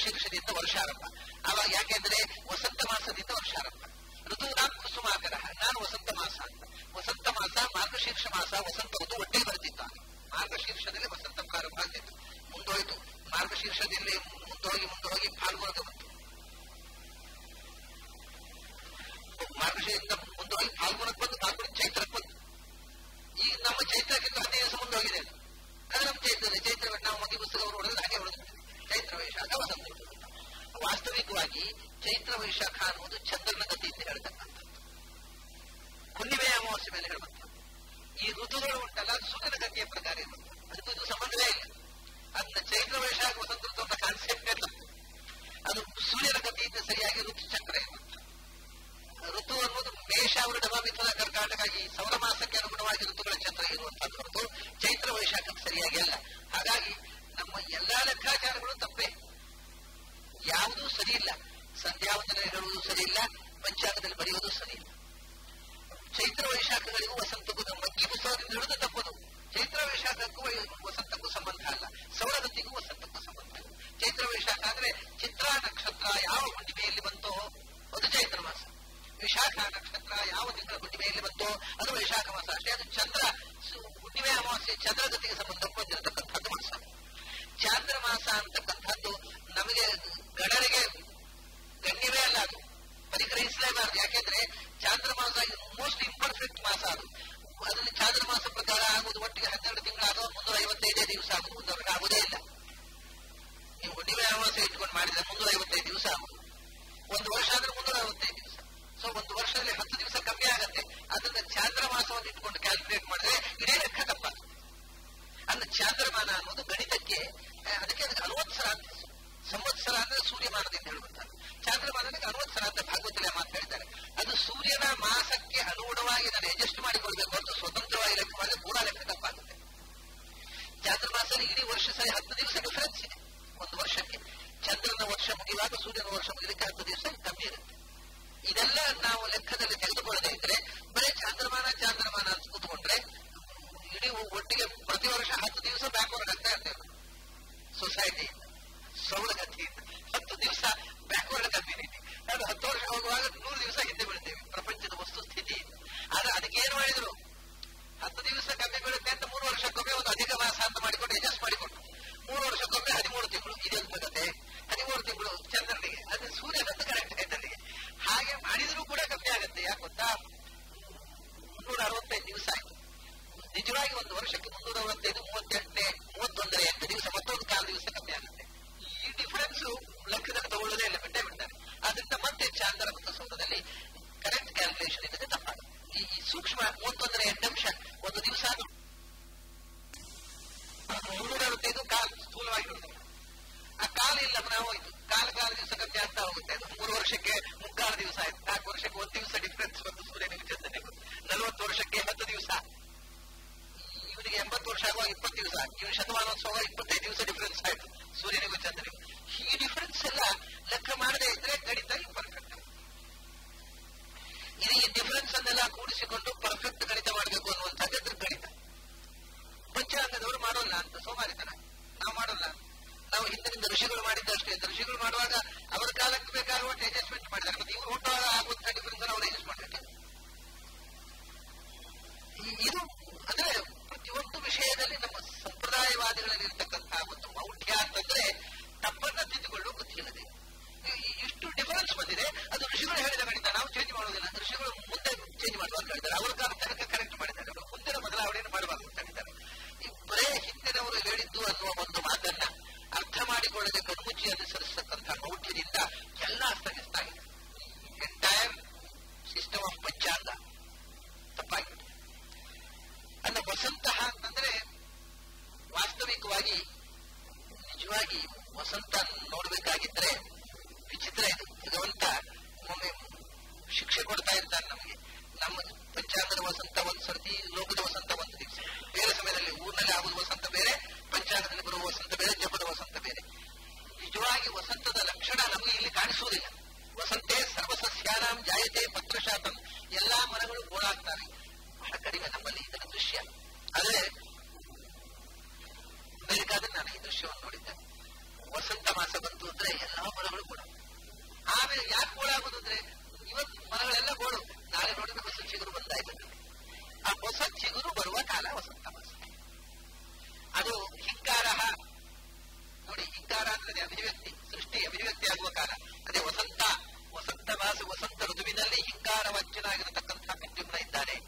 ಮಾರ್ಗಶೀರ್ಷದಿಂದ ವರ್ಷಾರಂಭ ಅವಾಗ ಯಾಕೆಂದ್ರೆ ವಸಂತ ಮಾಸದಿಂದ ವರ್ಷಾರಂಭ ಋತುನಾಂ ಕುಸುಮಾಕರ ನಾನು ವಸಂತ ಮಾಸ ಅಂತ ವಸಂತ ಮಾಸ ಮಾರ್ಗಶೀರ್ಷ ಮಾಸ ವಸಂತ ಋತು ಒಟ್ಟೇ ಬರ್ತಿದ್ದಾನೆ ಮಾರ್ಗಶೀರ್ಷದಲ್ಲಿ ವಸಂತ ಪ್ರಾರಂಭ ಆಗ್ತಿತ್ತು ಮುಂದೋಯ್ತು ಮಾರ್ಗಶೀರ್ಷದಲ್ಲಿ ಮುಂದೋಗಿ ಮುಂದೋಗಿ ಫಾಲ್ಗುಣದ ಬಂತು ಮಾರ್ಗಶೀರ್ಷದಿಂದ ಮುಂದೋಗಿ ಫಾಲ್ಗುಣಕ್ಕೆ ಬಂದು ಫಾಲ್ಗುಣ ಚೈತ್ರಕ್ಕೆ ಬಂತು ಈಗ ನಮ್ಮ ಚೈತ್ರಕ್ಕಿಂತ ಹದಿನೈದು ದಿವಸ ಮುಂದೋಗಿದೆ ಅದು ನಮ್ಮ ಚೈತ್ರ ಚೈತ್ರ ನಾವು ಮದಿ ಪುಸ್ತಕವನ್ನು ಹೊಡೆದ್ರೆ ಹಾಗೆ ಹೊಡೆದು ಚೈತ್ರ ವೈಶಾಖ ವಸಂತ ಋತು ವಾಸ್ತವಿಕವಾಗಿ ಚೈತ್ರ ವೈಶಾಖ ಅನ್ನುವುದು ಚಂದ್ರನ ಗತಿಯಿಂದ ಹೇಳ್ತಕ್ಕಂಥದ್ದು ಹುಣ್ಣಿಮೆಯ ಅಮಾವಾಸ್ಯೆ ಮೇಲೆ ಹೇಳುವಂಥದ್ದು ಈ ಋತುಗಳು ಉಂಟಲ್ಲ ಅದು ಸೂರ್ಯನ ಗತಿಯ ಪ್ರಕಾರ ಇರುತ್ತೆ ಅದಕ್ಕೂ ಇದು ಸಂಬಂಧವೇ ಇಲ್ಲ ಅದನ್ನ ಚೈತ್ರ ವೈಶಾಖ ವಸಂತ ಋತು ಅಂತ ಕಾನ್ಸೆಪ್ಟ್ ಇಲ್ಲ ಅದು ಸೂರ್ಯನ ಗತಿಯಿಂದ ಸರಿಯಾಗಿ ಋತು ಚಕ್ರ ಇರುತ್ತೆ ಋತು ಅನ್ನೋದು ಮೇಷ ವೃಷಭ ಮಿಥುನ ಕರ್ಕಾಟಕ ಈ ಸೌರ ಮಾಸಕ್ಕೆ ಅನುಗುಣವಾಗಿ ಋತುಗಳ ಚಕ್ರ ಇರುವಂತದ್ದು ಹೊರತು ಚೈತ್ರ ವೈಶಾಖಕ್ಕೆ ಸರಿಯಾಗಿ ಅಲ್ಲ ಹಾಗಾಗಿ ನಮ್ಮ ಎಲ್ಲಾ ಲೆಕ್ಕಾಚಾರಗಳು ತಪ್ಪೇ ಯಾವುದೂ ಸರಿ ಇಲ್ಲ ಸಂಧ್ಯಾವಂದನೆ ಹೇಳುವುದು ಸರಿ ಇಲ್ಲ ಪಂಚಾಂಗದಲ್ಲಿ ಬರೆಯುವುದು ಸರಿ ಇಲ್ಲ ಚೈತ್ರ ವೈಶಾಖಗಳಿಗೂ ವಸಂತಕ್ಕೂ ಮಗ್ಗಿ ಪುಸ್ತಕದಿಂದ ಹಿಡಿದು ತಪ್ಪದು ಚೈತ್ರ ವೈಶಾಖಕ್ಕೂ ವಸಂತಕ್ಕೂ ಸಂಬಂಧ ಅಲ್ಲ ಸೌರಗತಿಗೂ ವಸಂತಕ್ಕೂ ಸಂಬಂಧ ಇಲ್ಲ ಚೈತ್ರ ವೈಶಾಖ ಅಂದ್ರೆ ಚಿತ್ರ ನಕ್ಷತ್ರ ಯಾವ ಹುಣ್ಣಿಮೆಯಲ್ಲಿ ಬಂತೋ ಅದು ಚೈತ್ರ ಮಾಸ ವಿಶಾಖ ನಕ್ಷತ್ರ ಯಾವ ತಿಂಗಳ ಹುಣ್ಣಿಮೆಯಲ್ಲಿ ಬಂತೋ ಅದು ವೈಶಾಖ ಮಾಸ ಅಷ್ಟೇ ಅದು ಚಂದ್ರ ಹುಣ್ಣಿಮೆ ಅಮಾವಾಸ್ಯೆ ಚಂದ್ರಗತಿಗೆ ಸಂಬಂಧ ಹೊಂದಿರತಕ್ಕಂಥದ್ದು ಮಾಸ ಚಾಂದ್ರ ಮಾಸ ಅಂತಕ್ಕಂಥದ್ದು ನಮಗೆ ಗಣರಿಗೆ ಗಣ್ಯವೇ ಅಲ್ಲ ಅದು ಪರಿಗ್ರಹಿಸಲೇಬಾರದು ಯಾಕೆಂದ್ರೆ ಚಾಂದ್ರ ಮಾಸ ಮೋಸ್ಟ್ ಇಂಪರ್ಫೆಕ್ಟ್ ಮಾಸ ಅದು ಅದರಲ್ಲಿ ಚಾಂದ್ರ ಮಾಸ ಪ್ರಕಾರ ಆಗುವುದು ಒಟ್ಟಿಗೆ ಹನ್ನೆರಡು ತಿಂಗಳಾಗೋ ಮುನ್ನೂರ ಐವತ್ತೈದೇ ದಿವಸ ಆಗುದು ಮುಂದವರೆಗೆ ಆಗುದೇ ಇಲ್ಲ ನೀವು ಹುಣ್ಣಿಮೆ ಅಮಾವಾಸ್ಯೆ ಇಟ್ಕೊಂಡು ಮಾಡಿದ್ರೆ ಮುನ್ನೂರ ಐವತ್ತೈದು ದಿವಸ ಆಗುದು ಒಂದು ವರ್ಷ ಆದ್ರೆ ಮುನ್ನೂರ ಐವತ್ತೈದು ದಿವಸ ಸೊ ಒಂದು ವರ್ಷದಲ್ಲಿ ಹತ್ತು ದಿವಸ ಕಮ್ಮಿ ಆಗುತ್ತೆ ಅದನ್ನ ಚಾಂದ್ರ ಮಾಸವನ್ನು ಇಟ್ಕೊಂಡು ಕ್ಯಾಲ್ಕುಲೇಟ್ ಮಾಡಿದ್ರೆ ಇಡೀ ಲೆಕ್ಕ ತಪ್ಪಾಗುತ್ತೆ ಅಂದ್ರೆ ಚಾಂದ್ರಮಾನ ಅನ್ನೋದು ಗಣಿತಕ್ಕೆ ಅದಕ್ಕೆ ಅದಕ್ಕೆ ಅನುವತ್ಸರ ಅಂತ ಸಂವತ್ಸರ ಅಂದ್ರೆ ಸೂರ್ಯಮಾನದಿಂದ ಹೇಳುವಂತದ್ದು ಚಾಂದ್ರಮಾನಕ್ಕೆ ಅನುವತ್ಸರ ಅಂತ ಭಾಗವತಲೆ ಮಾತು ಹೇಳಿದ್ದಾರೆ ಅದು ಸೂರ್ಯನ ಮಾಸಕ್ಕೆ ಅನುಗುಣವಾಗಿ ನಾನು ಅಡ್ಜಸ್ಟ್ ಮಾಡಿಕೊಳ್ಬೇಕು ಅಂತ ಸ್ವತಂತ್ರವಾಗಿ ಲೆಕ್ಕ ಮಾಡಿದ್ರೆ ಪೂರಾ ಲೆಕ್ಕ ತಪ್ಪಾಗುತ್ತೆ ಚಾಂದ್ರಮಾಸದಲ್ಲಿ ಇಡೀ ವರ್ಷ ಸರಿ ಹತ್ತು ದಿವಸ ಡಿಫರೆನ್ಸ್ ಇದೆ ಒಂದು ವರ್ಷಕ್ಕೆ ಚಂದ್ರನ ವರ್ಷ ಮುಗಿಯುವಾಗ ಸೂರ್ಯನ ವರ್ಷ ಮುಗಿಲಿಕ್ಕೆ ಹತ್ತು ದಿವಸ ಕಮ್ಮಿ ಇರುತ್ತೆ ಇದೆಲ್ಲ ನಾವು ಲೆಕ್ಕದಲ್ಲಿ ತೆಗೆದುಕೊಳ್ಳದೆ ಇದ್ರೆ ಬರೀ ಚಾಂದ್ರಮಾನ ಚಾಂದ್ರಮಾನ ಅಂತ ಕೂತ್ಕೊಂಡ್ರೆ ಇಡೀ ಒಟ್ಟಿಗೆ ಪ್ರತಿ ವರ್ಷ ಹತ್ತು ದಿವಸ ಬ್ಯಾಕ್ವರ್ಡ್ ಆಗ್ತಾ ಇರ್ತೇವೆ ಸೊಸೈಟಿಯಿಂದ ಸೌರಗತಿಯಿಂದ ಹತ್ತು ದಿವಸ ಬ್ಯಾಕ್ವರ್ಡ್ ಕಮ್ಯುನಿಟಿ ಅದು ಹತ್ತು ವರ್ಷ ಹೋಗುವಾಗ ನೂರು ದಿವಸ ಹಿಂದೆ ಬೀಳ್ತೇವೆ ಪ್ರಪಂಚದ ವಸ್ತು ಸ್ಥಿತಿ ಆದ್ರೆ ಅದಕ್ಕೆ ಏನ್ ಮಾಡಿದ್ರು ಹತ್ತು ದಿವಸ ಕಮ್ಮಿ ಬೀಳುತ್ತೆ ಅಂತ ಮೂರು ವರ್ಷಕ್ಕೊಮ್ಮೆ ಒಂದು ಅಧಿಕ ಮಾಸ ಅಂತ ಮಾಡಿಕೊಂಡು ಅಡ್ಜಸ್ಟ್ ಮಾಡಿಕೊಂಡು ಮೂರು ವರ್ಷಕ್ಕೊಮ್ಮೆ ಹದಿಮೂರು ತಿಂಗಳು ಇದೆಂತ ಕತೆ ಹದಿಮೂರು ತಿಂಗಳು ಚಂದ್ರನಿಗೆ ಅದು ಸೂರ್ಯನಂತ ಕರೆಕ್ಟ್ ಚಂದ್ರನಿಗೆ ಹಾಗೆ ಮಾಡಿದ್ರೂ ಕೂಡ ಕಮ್ಮಿ ಆಗುತ್ತೆ ಯಾಕೆ ಗೊತ್ತಾ ಮುನ್ನೂರ ಅರವತ್ತೈದು ದಿವಸ ಆಯ್ತು ನಿಜವಾಗಿ ಒಂದು ವರ್ಷಕ್ಕೆ ಮುನ್ನೂರ ಅರವತ್ತೈದು ಮೂವತ್ತೆಂಟನೇ ಮೂವತ್ತೊಂದರ ಎಂಟು ದಿವಸ ಮತ್ತೊಂದು ಕಾಲು ದಿವಸ ಕಮ್ಮಿ ಆಗುತ್ತೆ ಈ ಡಿಫರೆನ್ಸ್ ಲೆಕ್ಕದಲ್ಲಿ ತಗೊಳ್ಳೋದೇ ಇಲ್ಲ ಬಿಟ್ಟೇ ಬಿಡ್ತಾರೆ ಆದ್ರಿಂದ ಮತ್ತೆ ಚಾಂದ್ರ ಮತ್ತು ಸೌರದಲ್ಲಿ ಕರೆಕ್ಟ್ ಕ್ಯಾಲ್ಕುಲೇಷನ್ ಇಲ್ಲದೆ ತಪ್ಪಾಗುತ್ತೆ ಈ ಸೂಕ್ಷ್ಮ ಮೂವತ್ತೊಂದರ ಎಂಟಂಶ ಒಂದು ದಿವಸ ಮುನ್ನೂರ ಅರವತ್ತೈದು ಕಾಲ್ ಸ್ಥೂಲವಾಗಿ ನೋಡಿದ್ರೆ ಆ ಕಾಲ ಇಲ್ಲ ನಾವು ಹೋಯ್ತು ಕಾಲ ಕಾಲ ದಿವಸ ಕಮ್ಮಿ ಆಗ್ತಾ ಹೋಗುತ್ತೆ ಅದು ಮೂರು ವರ್ಷಕ್ಕೆ ಮುಕ್ಕಾಲು ದಿವಸ ಆಯ್ತು ನಾಲ್ಕು ವರ್ಷಕ್ಕೆ ಒಂದು ದಿವಸ ಡಿಫರೆನ್ಸ್ ಬಂದು ಸೂರ್ಯನಿಗೆ ಚಂದ್ರನಿಗೆ ನಲವತ್ತು ವರ್ಷಕ್ಕೆ ಹತ್ತು ದಿವಸ ಇವನಿಗೆ ಎಂಬತ್ತು ವರ್ಷ ಆಗುವಾಗ ಇಪ್ಪತ್ತು ದಿವಸ ಇವನು ಶತಮಾನೋತ್ಸವ ಇಪ್ಪತ್ತೈದು ದಿವಸ ಡಿಫರೆನ್ಸ್ ಆಯ್ತು ಸೂರ್ಯನಿಗೂ ಚಂದ್ರನಿಗೂ ಈ ಡಿಫರೆನ್ಸ್ ಎಲ್ಲ ಲೆಕ್ಕ ಮಾಡದೇ ಇದ್ರೆ ಗಣಿತ ಪರ್ಫೆಕ್ಟ್ ಇದು ಈ ಡಿಫರೆನ್ಸ್ ಅನ್ನೆಲ್ಲ ಕೂಡಿಸಿಕೊಂಡು ಪರ್ಫೆಕ್ಟ್ ಗಣಿತ ಮಾಡಬೇಕು ಅನ್ನುವಂಥದ್ದು ಗಣಿತ ಪಂಚಾಂಗದವರು ಮಾಡೋಲ್ಲ ಅಂತ ಸೋಮಾರಿತನ ನಾವು ಮಾಡೋಲ್ಲ ನಾವು ಹಿಂದಿನಿಂದ ಋಷಿಗಳು ಮಾಡಿದ್ದಷ್ಟೇ ಋಷಿಗಳು ಮಾಡುವಾಗ ಅವರ ಕಾಲಕ್ಕೆ ಬೇಕಾಗುವಂತ ಅಡ್ಜಸ್ಟ್ಮೆಂಟ್ ಮಾಡಿದ್ದಾರೆ ಮತ್ತೆ ಇವರು ಹುಟ್ಟುವಾಗ ಆಗುವಂತ ಡಿಫರೆನ್ಸ್ ಅವರು ಅಡ್ಜಸ್ಟ್ ಮಾಡಬೇಕು ಇದು ಅಂದ್ರೆ ಪ್ರತಿಯೊಂದು ವಿಷಯದಲ್ಲಿ ನಮ್ಮ ಸಂಪ್ರದಾಯವಾದಿಗಳಲ್ಲಿ ಇರ್ತಕ್ಕಂತಹ ಒಂದು ಮೌಢ್ಯ ಅಂತಂದ್ರೆ ತಪ್ಪನ್ನ ತಿದ್ದುಕೊಳ್ಳುವ ಬುದ್ಧಿ ಇಲ್ಲದೆ ಇಷ್ಟು ಡಿಫರೆನ್ಸ್ ಬಂದಿದೆ ಅದು ಋಷಿಗಳು ಹೇಳಿದ ಗಣಿತ ನಾವು ಚೇಂಜ್ ಮಾಡೋದಿಲ್ಲ ಋಷಿಗಳು ಮುಂದೆ ಚೇಂಜ್ ಮಾಡುವ ಅಂತ ಹೇಳಿದ್ದಾರೆ ಅವರ ಕಾಲ ತನಕ ಕರೆಕ್ಟ್ ಮಾಡಿದ್ದಾರೆ ಮುಂದಿನ ಬದಲಾವಣೆಯನ್ನು ಮಾಡಬಾರ್ದು ಅಂತ ಹೇಳಿದ್ದಾರೆ ಈ ಬರೇ ಹಿಂದಿನವರು ಹೇಳಿದ್ದು ಅನ್ನುವ ಒಂದು ಮಾತನ್ನ ಅರ್ಥ ಮಾಡಿಕೊಳ್ಳದೆ ಕಣ್ಮುಚ್ಚಿ ಅನುಸರಿಸತಕ್ಕಂತಹ ಮೌಢ್ಯದಿಂದ ಎಲ್ಲ ಅಸ್ತವ್ಯಸ್ತ ಆಗಿದೆ ಎಂಟೈರ್ ಸಿಸ್ಟಮ್ ಆಫ್ ಪಂಚಾಂಗ ತಪ್ಪಾಗಿದೆ ಅಲ್ಲ ವಸಂತ ಅಂತಂದ್ರೆ ವಾಸ್ತವಿಕವಾಗಿ ನಿಜವಾಗಿ ವಸಂತ ನೋಡ್ಬೇಕಾಗಿದ್ರೆ ವಿಚಿತ್ರ ಇದು ಭಗವಂತ ಒಮ್ಮೆ ಶಿಕ್ಷೆ ಕೊಡ್ತಾ ಇರ್ತಾನೆ ನಮಗೆ ನಮ್ಮ ಪಂಚಾಂಗದ ವಸಂತ ಒಂದು ಸರ್ತಿ ಲೋಕದ ವಸಂತ ಒಂದು ದಿವಸ ಬೇರೆ ಸಮಯದಲ್ಲಿ ಊರಿನಲ್ಲಿ ಆಗುವ ವಸಂತ ಬೇರೆ ಪಂಚಾಂಗದಲ್ಲಿ ಬರುವ ವಸಂತ ಬೇರೆ ಜಪದ ವಸಂತ ಬೇರೆ ನಿಜವಾಗಿ ವಸಂತದ ಲಕ್ಷಣ ನಮಗೆ ಇಲ್ಲಿ ಕಾಣಿಸುವುದಿಲ್ಲ ವಸಂತೆ ಸರ್ವಸಸ್ಯಾನಾಂ ಜಾಯತೆ ಪತ್ರಶಾತಂ ಎಲ್ಲಾ ಮರಗಳು ಗೋಳಾಗ್ತವೆ ಬಹಳ ಕಡಿಮೆ ನಮ್ಮಲ್ಲಿ ಇದರ ದೃಶ್ಯ ಆದ್ರೆ ಅಮೆರಿಕಾದಲ್ಲಿ ನಾನು ಈ ದೃಶ್ಯವನ್ನು ನೋಡಿದ್ದೆ ವಸಂತ ಮಾಸ ಬಂತು ಅಂದ್ರೆ ಎಲ್ಲ ಮರಗಳು ಗೋಳು ಆಮೇಲೆ ಯಾಕೆ ಗೋಳಾಗೋದು ಅಂದ್ರೆ ಇವತ್ತು ಮರಗಳೆಲ್ಲ ಗೋಳು ನಾಳೆ ನೋಡಿದ್ರೆ ಹೊಸ ಚಿಗುರು ಬಂದಾಯ್ತು ಆ ಹೊಸ ಚಿಗುರು ಬರುವ ಕಾಲ ವಸಂತ ಮಾಸ ಅದು ಹಿಂಗಾರ ನೋಡಿ ಹಿಂಗಾರ ಅಂದ್ರೆ ಅಭಿವ್ಯಕ್ತಿ ಸೃಷ್ಟಿ ಅಭಿವ್ಯಕ್ತಿ ಆಗುವ ಕಾಲ ಅದೇ ವಸಂತ ವಸಂತ ಮಾಸ ವಸಂತ ಋತುವಿನಲ್ಲಿ ಹಿಂಗಾರ ವಂಚನಾಗಿರತಕ್ಕಂಥ ಪ್ರದ್ಯುಮ್ನ ಇದ್ದಾನೆ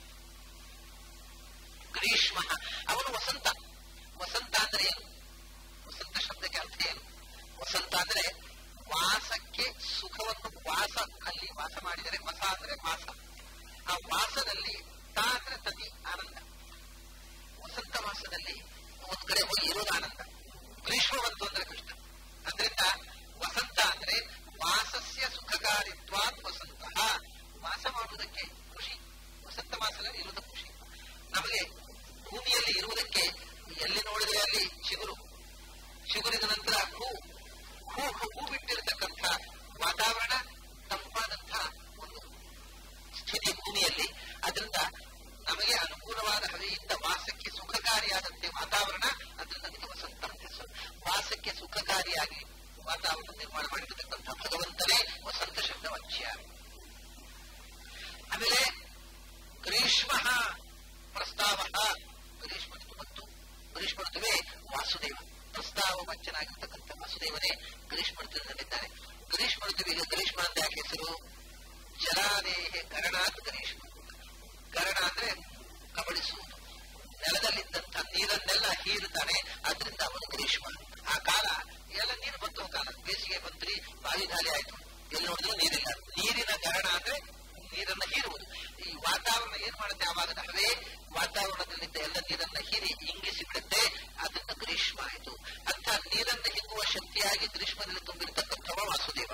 ಗ್ರೀಷ್ಮ ಅವನು ವಸಂತ ವಸಂತ ಅಂದ್ರೆ ಏನು ವಸಂತ ಶಬ್ದಕ್ಕೆ ಅರ್ಥ ಏನು ವಸಂತ ಅಂದ್ರೆ ವಾಸಕ್ಕೆ ಸುಖವನ್ನು ವಾಸ ಅಲ್ಲಿ ವಾಸ ಮಾಡಿದರೆ ವಸ ಅಂದ್ರೆ ವಾಸ ಆ ವಾಸದಲ್ಲಿ ತಾ ಅಂದ್ರೆ ತತಿ ಆನಂದ ವಸಂತ ಮಾಸದಲ್ಲಿ ಒಂದು ಕಡೆ ಹೋಗಿ ಇರೋದು ಆನಂದ ಗ್ರೀಷ್ಮ ಬಂತು ಅಂದ್ರೆ ಕೃಷ್ಣ ಅದರಿಂದ ವಸಂತ ಅಂದ್ರೆ ವಾಸಸ್ಯ ಸುಖಕಾರಿತ್ವಾತ್ ವಸಂತ ವಾಸ ಮಾಡುವುದಕ್ಕೆ ಖುಷಿ ವಸಂತ ಮಾಸದಲ್ಲಿ ಇರುವುದು ಖುಷಿ ನಮಗೆ ಭೂಮಿಯಲ್ಲಿ ಇರುವುದಕ್ಕೆ ಎಲ್ಲಿ ನೋಡಿದ್ರೆ ಅಲ್ಲಿ ಚಿಗುರು ಚಿಗುರಿದ ನಂತರ ಹೂ ಹೂ ಹೂ ಬಿಟ್ಟಿರತಕ್ಕಂಥ ವಾತಾವರಣ ತಂಪಾದಂಥ ಒಂದು ಸ್ಥಿತಿ ಭೂಮಿಯಲ್ಲಿ ಅದರಿಂದ ನಮಗೆ ಅನುಕೂಲವಾದ ಹವೆಯಿಂದ ವಾಸಕ್ಕೆ ಸುಖಕಾರಿಯಾದಂತೆ ವಾತಾವರಣ ಅದರಿಂದ ಅದಕ್ಕೆ ವಸಂತ ಅಂತ ಹೆಸರು ವಾಸಕ್ಕೆ ಸುಖಕಾರಿಯಾಗಿ ವಾತಾವರಣ ನಿರ್ಮಾಣ ಮಾಡಿರತಕ್ಕಂಥ ಭಗವಂತನೇ ವಸಂತ ಶಬ್ದ ವಾಚ್ಯ ಆಮೇಲೆ ಗ್ರೀಷ್ಮ ಪ್ರಸ್ತಾವ ಗ್ರೀಷ್ಮ ಋತು ಮತ್ತು ಗ್ರೀಷ್ಮ ಋತುವೇ ವಾಸುದೇವ ಪ್ರಸ್ತಾವ ವಾಚ್ಯನಾಗಿರ್ತಕ್ಕಂಥ ವಾಸುದೇವನೇ ಗ್ರೀಷ್ಮ ಋತುವಿನಲ್ಲಿದ್ದಾನೆ ಗ್ರೀಷ್ಮ ಋತುವಿಗೆ ಗ್ರೀಷ್ಮ ಅಂತ ಯಾಕೆ ಹೆಸರು ಜಲಾದೇಹೆ ಗರಣಾತ್ ಗ್ರೀಷ್ಮ ಗರಣ ಅಂದ್ರೆ ಕಬಳಿಸುವುದು ನೆಲದಲ್ಲಿದ್ದಂಥ ನೀರನ್ನೆಲ್ಲ ಹೀರುತ್ತಾನೆ ಅದರಿಂದ ಅವನು ಗ್ರೀಷ್ಮ ಆ ಕಾಲ ಎಲ್ಲ ನೀರು ಬಂತು ಕಾಲ ಬೇಸಿಗೆ ಬಂತ್ರಿ ಬಾವಿ ಗಾಲಿ ಆಯ್ತು ಎಲ್ಲಿ ನೋಡಿದ್ರು ನೀರಿಲ್ಲ ನೀರಿನ ಗರಣ ಅಂದ್ರೆ ನೀರನ್ನ ಹೀರುವುದು ಈ ವಾತಾವರಣ ಏನ್ ಮಾಡುತ್ತೆ ಆವಾಗ ಹವೇ ವಾತಾವರಣದಲ್ಲಿದ್ದ ಎಲ್ಲ ನೀರನ್ನ ಹೀರಿ ಇಂಗಿಸಿ ಬಿಡುತ್ತೆ ಅದರಿಂದ ಗ್ರೀಷ್ಮ ಆಯಿತು ಅಂತ ನೀರನ್ನು ಹಿಂಗುವ ಶಕ್ತಿಯಾಗಿ ಗ್ರೀಷ್ಮದಲ್ಲಿ ತುಂಬಿರತಕ್ಕಂಥವ ವಾಸುದೇವ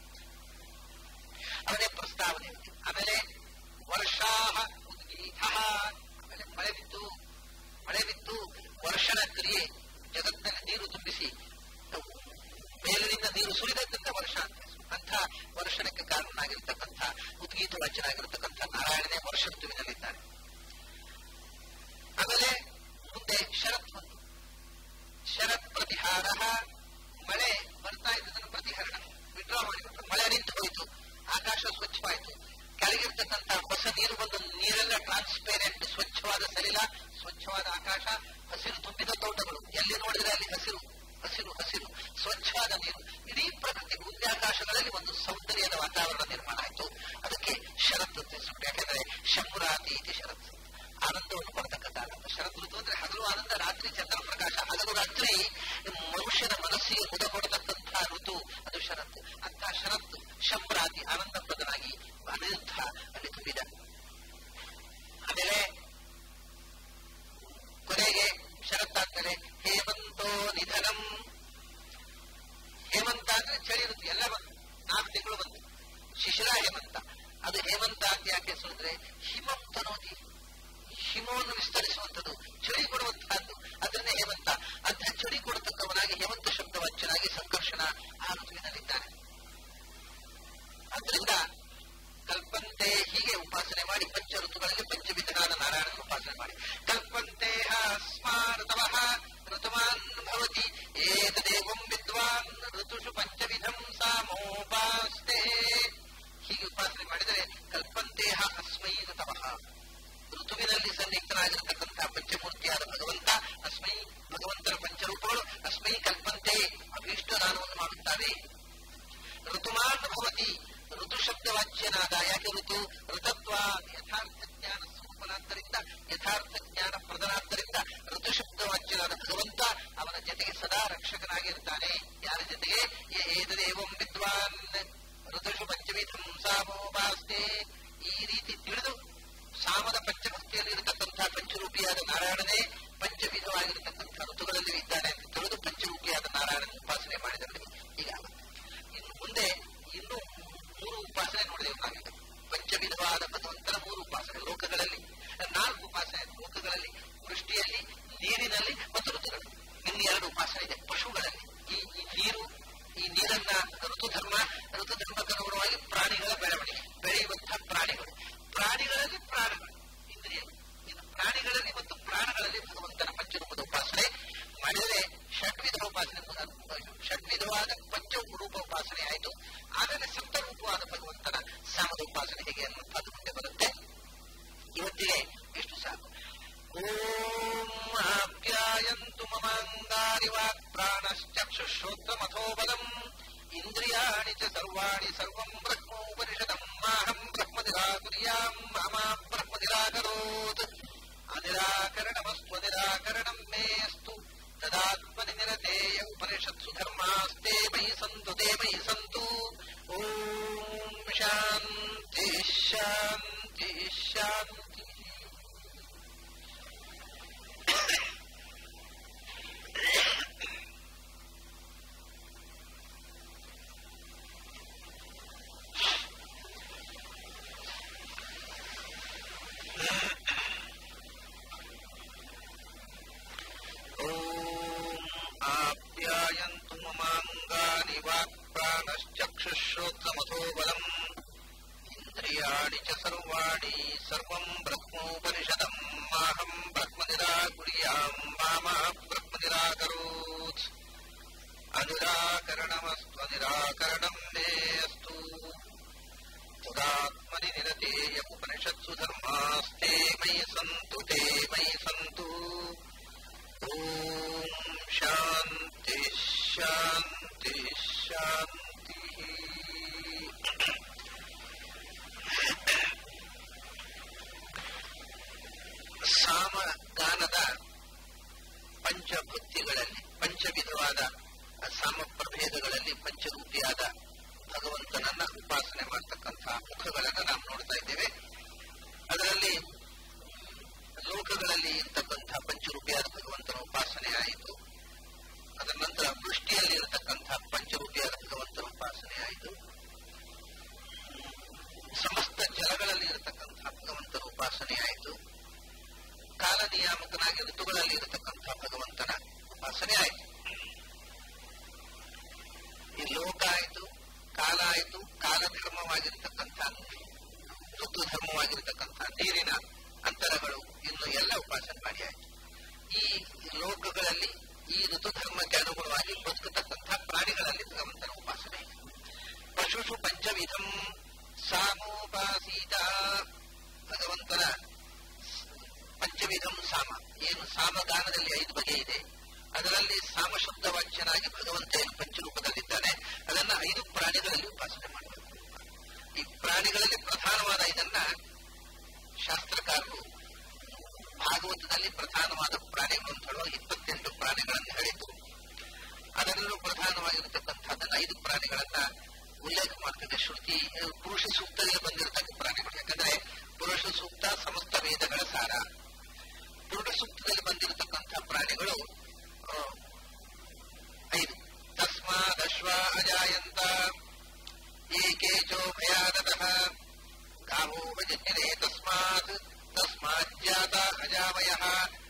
ಅವನೇ ಪ್ರಸ್ತಾವನೆ ಆಮೇಲೆ ವರ್ಷಾಹ ಉದ್ಗೀತ ಆಮೇಲೆ ಮಳೆ ಬಿತ್ತು ಮಳೆ ಬಿತ್ತು ವರ್ಷನ ಕ್ರಿಯೆ ಜಗತ್ತಿನಲ್ಲಿ ನೀರು ತುಂಬಿಸಿ ಮೇಲಿನಿಂದ ನೀರು ಸುರಿದಂತ ವರ್ಷ ಅಂತ ಅಂತ ವರ್ಷಣಕ್ಕೆ ಕಾರಣನಾಗಿರ್ತಕ್ಕಂಥ ಉದ್ಗೀತ ವಾಚ್ಯನಾಗಿರ್ತಕ್ಕಂಥ ನಾರಾಯಣನೇ ವರ್ಷ ಋತುವಿನಲ್ಲಿದ್ದಾನೆ ಆಮೇಲೆ ಮುಂದೆ ಶರತ್ ಬಂತು ಶರತ್ ಪ್ರತಿಹಾರ ಮಳೆ ಬರ್ತಾ ಇದ್ದದನ್ನು ಪ್ರತಿಹರಣ ವಿಡ್ರಾ ಮಾಡಿಬಿಟ್ರು ಮಳೆ ನಿಂತು ಹೋಯಿತು ಆಕಾಶ ಸ್ವಚ್ಛವಾಯಿತು ಕೆಳಗಿರ್ತಕ್ಕಂಥ ಹೊಸ ನೀರು ಬಂದು ನೀರೆಲ್ಲ ಟ್ರಾನ್ಸ್ಪೇರೆಂಟ್ ಸ್ವಚ್ಛವಾದ ಸಲಿಲ ಸ್ವಚ್ಛವಾದ ಆಕಾಶ ಹಸಿರು ತುಂಬಿದ ತೋಟಗಳು ಎಲ್ಲಿ ನೋಡಿದ್ರೆ ಅಲ್ಲಿ ಹಸಿರು ಹಸಿರು ಹಸಿರು ಸ್ವಚ್ಛವಾದ ನೀರು ಇಡೀ ಪ್ರಕೃತಿ ಭೂಮ್ಯಾಕಾಶಗಳಲ್ಲಿ ಒಂದು ಸೌಂದರ್ಯದ ವಾತಾವರಣ ನಿರ್ಮಾಣ ಆಯಿತು ಅದಕ್ಕೆ ಶರತ್ ಅಂತ ಹೆಸರು ಯಾಕೆಂದ್ರೆ ಶಂಭುರಾತಿ ಇತಿ ಶರತ್ ಆನಂದವನ್ನು ಕೊಡ್ತಕ್ಕಂಥ ಆನಂದ ಶರತ್ ಋತು ಅಂದ್ರೆ ಹಗಲು ಆನಂದ ರಾತ್ರಿ ಚಂದ್ರ ಪ್ರಕಾಶ ಹಗಲು ರಾತ್ರಿ ಮನುಷ್ಯನ ಮನಸ್ಸಿಗೆ ಮುದ ಕೊಡತಕ್ಕಂಥ ಋತು ಅದು ಶರತ್ ಅಂತ ಶರತ್ ಶಂಭ್ರಾತಿ ಆನಂದಪ್ರದನಾಗಿ ಅನಿರುದ್ಧ ಅಲ್ಲಿ ತುಂಬಿದ ಆಮೇಲೆ ಕೊನೆಗೆ ಶರತ್ತಾದ್ಮೇಲೆ ಹೇಮಂತೋ ನಿಧನಂ ಹೇಮಂತ ಅಂದ್ರೆ ಚಳಿ ಋತು ಎಲ್ಲ ಬಂತು ನಾಲ್ಕು ತಿಂಗಳು ಬಂತು ಶಿಶಿರ ಹೇಮಂತ ಅದು ಹೇಮಂತ ಅಂತ ಯಾಕೆ ಹೆಸರು ಅಂದ್ರೆ ಹಿಮಂ ತನೋತಿ ಹಿಮವನ್ನು ವಿಸ್ತರಿಸುವಂಥದ್ದು ಚಳಿ ಕೊಡುವಂತಹದ್ದು ಅದನ್ನೇ ಹೇಮಂತ ಅಂಥ ಚಳಿ ಕೊಡತಕ್ಕವನಾಗಿ ಹೇಮಂತ ಶಬ್ದ ವಂಚನಾಗಿ ಸಂಕರ್ಷಣ ಆ ಋತುವಿನಲ್ಲಿದ್ದಾನೆ ಅದರಿಂದ ಕಲ್ಪಂತೆ ಹೀಗೆ ಉಪಾಸನೆ ಮಾಡಿ ಪಂಚ ಋತುಗಳಲ್ಲಿ ಪಂಚವಿಧನಾದ ನಾರಾಯಣನ ಉಪಾಸನೆ ಮಾಡಿ ಕಲ್ಪಂತೆ ಸ್ಮಾರತವ ಋತುಮಾನ್ ಭವತಿ ಏತದೇವಂ ವಿದ್ವಾನ್ ಋತುಷು ಪಂಚವಿಧಂ ಸಾಮೋಪಾಸ್ತೆ ಹೀಗೆ ಉಪಾಸನೆ ಮಾಡಿದರೆ ಕಲ್ಪಂತೇಹ ಅಸ್ಮೈ ಋತವಃ ಋತುವಿನಲ್ಲಿ ಸನ್ನಿಹಿತನಾಗಿರತಕ್ಕಂತಹ ಪಂಚಮೂರ್ತಿಯಾದ ಭಗವಂತ ಅಸ್ಮೈ ಭಗವಂತನ ಪಂಚರೂಪಗಳು ಅಸ್ಮೈ ಕಲ್ಪಂತೆ ಅಭೀಷ್ಟ ದಾನವನ್ನು ಮಾಡುತ್ತಾನೆ ಋತುಮಾನ್ ಭವತಿ ಋತು ಶಬ್ದವಾಚ್ಯನಾದ ಯಾಕೆ ಋತು ಋತತ್ವ ಯಥಾರ್ಥ ಜ್ಞಾನ ಸ್ವರೂಪನಾದ್ದರಿಂದ ಯಥಾರ್ಥ ಜ್ಞಾನ ಪ್ರದನಾದ್ದರಿಂದ ಋತು ಶಬ್ದವಾಚ್ಯನಾದ ಭಗವಂತ ಅವನ ಜೊತೆಗೆ ಸದಾ ರಕ್ಷಕನಾಗಿರ್ತಾನೆ ಯಾರ ಜೊತೆಗೆ ಏತದೇವಂ ವಿದ್ವಾನ್ ಋತುಷು ಪಂಚವಿಧಂ ಸಾಮೋಪಾಸ್ತೆ ಈ ರೀತಿ ತಿಳಿದು ಸಾಮದ ಪಂಚಭಕ್ತಿಯಲ್ಲಿ ಇರತಕ್ಕಂತಹ ಪಂಚರೂಪಿಯಾದ ನಾರಾಯಣನೇ ಪಂಚವಿಧವಾಗಿರತಕ್ಕಂಥ ಋತುಗಳಲ್ಲಿ ಇದ್ದಾನೆ ಅಂತ ತಿಳಿದು ಪಂಚರೂಪಿಯಾದ ನಾರಾಯಣನ ಉಪಾಸನೆ ಮಾಡಿದವರಿಗೆ ಈಗ ಇನ್ನು ಮುಂದೆ ಇನ್ನು ಮೂರು ಉಪಾಸನೆ ನೋಡಿದೆವು ನಾವೀಗ ಪಂಚವಿಧವಾದ ಭಗವಂತನ ಮೂರು ಉಪಾಸನೆ ಲೋಕಗಳಲ್ಲಿ ನಾಲ್ಕು ಉಪಾಸನೆ ಲೋಕಗಳಲ್ಲಿ ವೃಷ್ಟಿಯಲ್ಲಿ ನೀರಿನಲ್ಲಿ ಮತ್ತು ಋತುಗಳು ಇನ್ನು ಎರಡು ಉಪಾಸನೆ ಇದೆ ಪಶುಗಳಲ್ಲಿ ಈ ಈ ನೀರು ಈ ನೀರನ್ನ ಋತುಧರ್ಮ ಋತುಧರ್ಮಕ್ಕನುಗುಣವಾಗಿ ಪ್ರಾಣಿಗಳ ಬೆಳವಣಿಗೆ ಬೆಳೆಯುವಂತಹ ಪ್ರಾಣಿಗಳು ಪ್ರಾಣಿಗಳಲ್ಲಿ ಪ್ರಾಣಗಳು ಇಂದ್ರಿಯಗಳು ಇನ್ನು ಪ್ರಾಣಿಗಳಲ್ಲಿ ಮತ್ತು ಪ್ರಾಣಗಳಲ್ಲಿ ಭಗವಂತನ ಪಂಚರೂಪದ ಉಪಾಸನೆ ಮಾಡಿದರೆ ಷಡ್ವಿಧ ಉಪಾಸನೆ ಚಕ್ಷುಶ್ರೋತ್ರಮಥೋ ಬಲಂ ಇಂದ್ರಿಯಾಣಿ ಚ ಸರ್ವಾಣಿ ಸರ್ವಂ ಬ್ರಹ್ಮೋಪನಿಷದಂ ಮಾಹಂ ಬ್ರಹ್ಮ ನಿರಾಕುರ್ಯಾಂ ಮಾಮಾ ಬ್ರಹ್ಮ ನಿರಾಕರೋತ್ ಅನಿರಾಕರಣಮಸ್ತು ನಿರಾಕರಣಂ ಮೇಸ್ತು ತದಾತ್ಮನಿ ನಿರತೇಯ ಉಪನಿಷತ್ಸು ಧರ್ಮಾಸ್ತೆ ಮಯಿ ಸಂತು ತೇ ಮಯಿ ಸಂತು ಓಂ ಶಾಂತಿ ಶಾಂತಿ ಶಾಂತಿ ಓಂ ಆಪ್ಯಾಯಂತು ಮಮಾಂಗಾನಿ ವಾಕ್ಪ್ರಾಣಶ್ಚಕ್ಷುಶ್ರೋತ್ರಮಥೋ ಬಲಂ ಇಂದ್ರಿಯಾಣಿ ಚ ಸರ್ವಾಣಿ ಸರ್ವಂ ಬ್ರಹ್ಮೋಪನಿಷದಂ ಮಾಹಂ ಬ್ರಹ್ಮ ನಿರಾಕುರ್ಯಾಂ ಮಾಮಾ ಬ್ರಹ್ಮ ನಿರಾಕರೋತ್ ಅನಿರಾಕರಣಮಸ್ತು ನಿರಾಕರಣಂ ಮೇಸ್ತು ತದಾತ್ಮನಿ ನಿರತೇಯ ಉಪನಿಷತ್ಸು ಧರ್ಮಾಸ್ತೆ ಮಯಿ ಸಂತು ತೇ ಮಯಿ ಸಂತು ಓಂ ಶಾಂತಿ ಶಾಂತಿ ಶಾಂತಿ ಸಾಮಗಾನದ ಪಂಚಭಕ್ತಿಗಳಲ್ಲಿ ಪಂಚವಿಧವಾದ ಸಾಮ ಪ್ರಭೇದಗಳಲ್ಲಿ ಪಂಚರೂಪಿಯಾದ ಭಗವಂತನನ್ನ ಉಪಾಸನೆ ಮಾಡತಕ್ಕಂತಹ ಮುಖಗಳನ್ನು ನಾವು ನೋಡ್ತಾ ಇದ್ದೇವೆ ಅದರಲ್ಲಿ ಲೋಕಗಳಲ್ಲಿ ಇರ್ತಕ್ಕಂಥ ಪಂಚರೂಪಿಯಾದ ಭಗವಂತನ ಉಪಾಸನೆ ಆಯಿತು ಅದರ ನಂತರ ವೃಷ್ಟಿಯಲ್ಲಿ ಇರತಕ್ಕಂಥ ಪಂಚರೂಪಿಯಾದ ಭಗವಂತನ ಉಪಾಸನೆ ಆಯಿತು ಸಮಸ್ತ ಜಲಗಳಲ್ಲಿ ಇರತಕ್ಕಂಥ ಭಗವಂತನ ಉಪಾಸನೆ ಆಯಿತು ಕಾಲ ನಿಯಾಮಕನಾಗಿ ಋತುಗಳಲ್ಲಿ ಇರತಕ್ಕಂಥ ಭಗವಂತನ ಉಪಾಸನೆ ಆಯಿತು ಈ ಲೋಕ ಆಯಿತು ಕಾಲ ಆಯಿತು ಕಾಲಧರ್ಮವಾಗಿರ್ತಕ್ಕಂಥ ಋತು ಧರ್ಮವಾಗಿರ್ತಕ್ಕಂಥ ನೀರಿನ ಅಂತರಗಳು ಇನ್ನು ಎಲ್ಲ ಉಪಾಸನೆ ಮಾಡಿ ಆಯಿತು ಈ ಲೋಕಗಳಲ್ಲಿ ಈ ಋತು ಧರ್ಮಕ್ಕೆ ಅನುಗುಣವಾಗಿ ಬದುಕತಕ್ಕಂಥ ಪ್ರಾಣಿಗಳಲ್ಲಿ ಭಗವಂತನ ಉಪಾಸನೆ ಪಶುಷು ಪಂಚವಿಧಂ ಸಾಮೋಪಾಸೀತ ಭಗವಂತನ ಪಂಚವಿಧಂ ಸಾಮ ಏನು ಸಾಮಗಾನದಲ್ಲಿ ಐದು ಬಗೆ ಇದೆ ಅದರಲ್ಲಿ ಸಾಮ ಶಬ್ದ ವಾಚ್ಯನಾಗಿ ಭಗವಂತ ಏನು ಪಂಚರೂಪದಲ್ಲಿದ್ದಾನೆ ಅದನ್ನ ಐದು ಪ್ರಾಣಿಗಳಲ್ಲಿ ಉಪಾಸನೆ ಮಾಡಬೇಕು ಈ ಪ್ರಾಣಿಗಳಲ್ಲಿ ಪ್ರಧಾನವಾದ ಇದನ್ನ ಶಾಸ್ತ್ರಕಾರರು ಭಾಗವತದಲ್ಲಿ ಪ್ರಧಾನವಾದ ಪ್ರಾಣಿಗಳು ಅಂತ ಹೇಳುವ ಇಪ್ಪತ್ತೆಂಟು ಪ್ರಾಣಿಗಳನ್ನು ಹೇಳಿದ್ರು ಅದರಲ್ಲೂ ಪ್ರಧಾನವಾಗಿರತಕ್ಕಂಥದ್ದನ್ನ ಐದು ಪ್ರಾಣಿಗಳನ್ನ ಉಲ್ಲೇಖ ಮಾಡ್ತದೆ ಶ್ರುತಿ ಪುರುಷ ಸೂಕ್ತದಲ್ಲಿ ಬಂದಿರತಕ್ಕ ಪ್ರಾಣಿಗಳು ಯಾಕಂದ್ರೆ ಪುರುಷ ಸೂಕ್ತ ಸಮಸ್ತ ವೇದಗಳ ಸಾರ ಪುರುಷ ಸೂಕ್ತದಲ್ಲಿ ಬಂದಿರತಕ್ಕಂಥ ಪ್ರಾಣಿಗಳು ಐದು ತಸ್ಮಾದಶ್ವ ಅಜಾಯಂತ ಏಕೇಚೋ ಭಯಾದತಃ ಗಾವೋ ಭಜನ್ಯರೆ ತಸ್ಮಾತ್ ತಸ್ಮಾಜ್ಜಾತ ಅಜಾಮಯ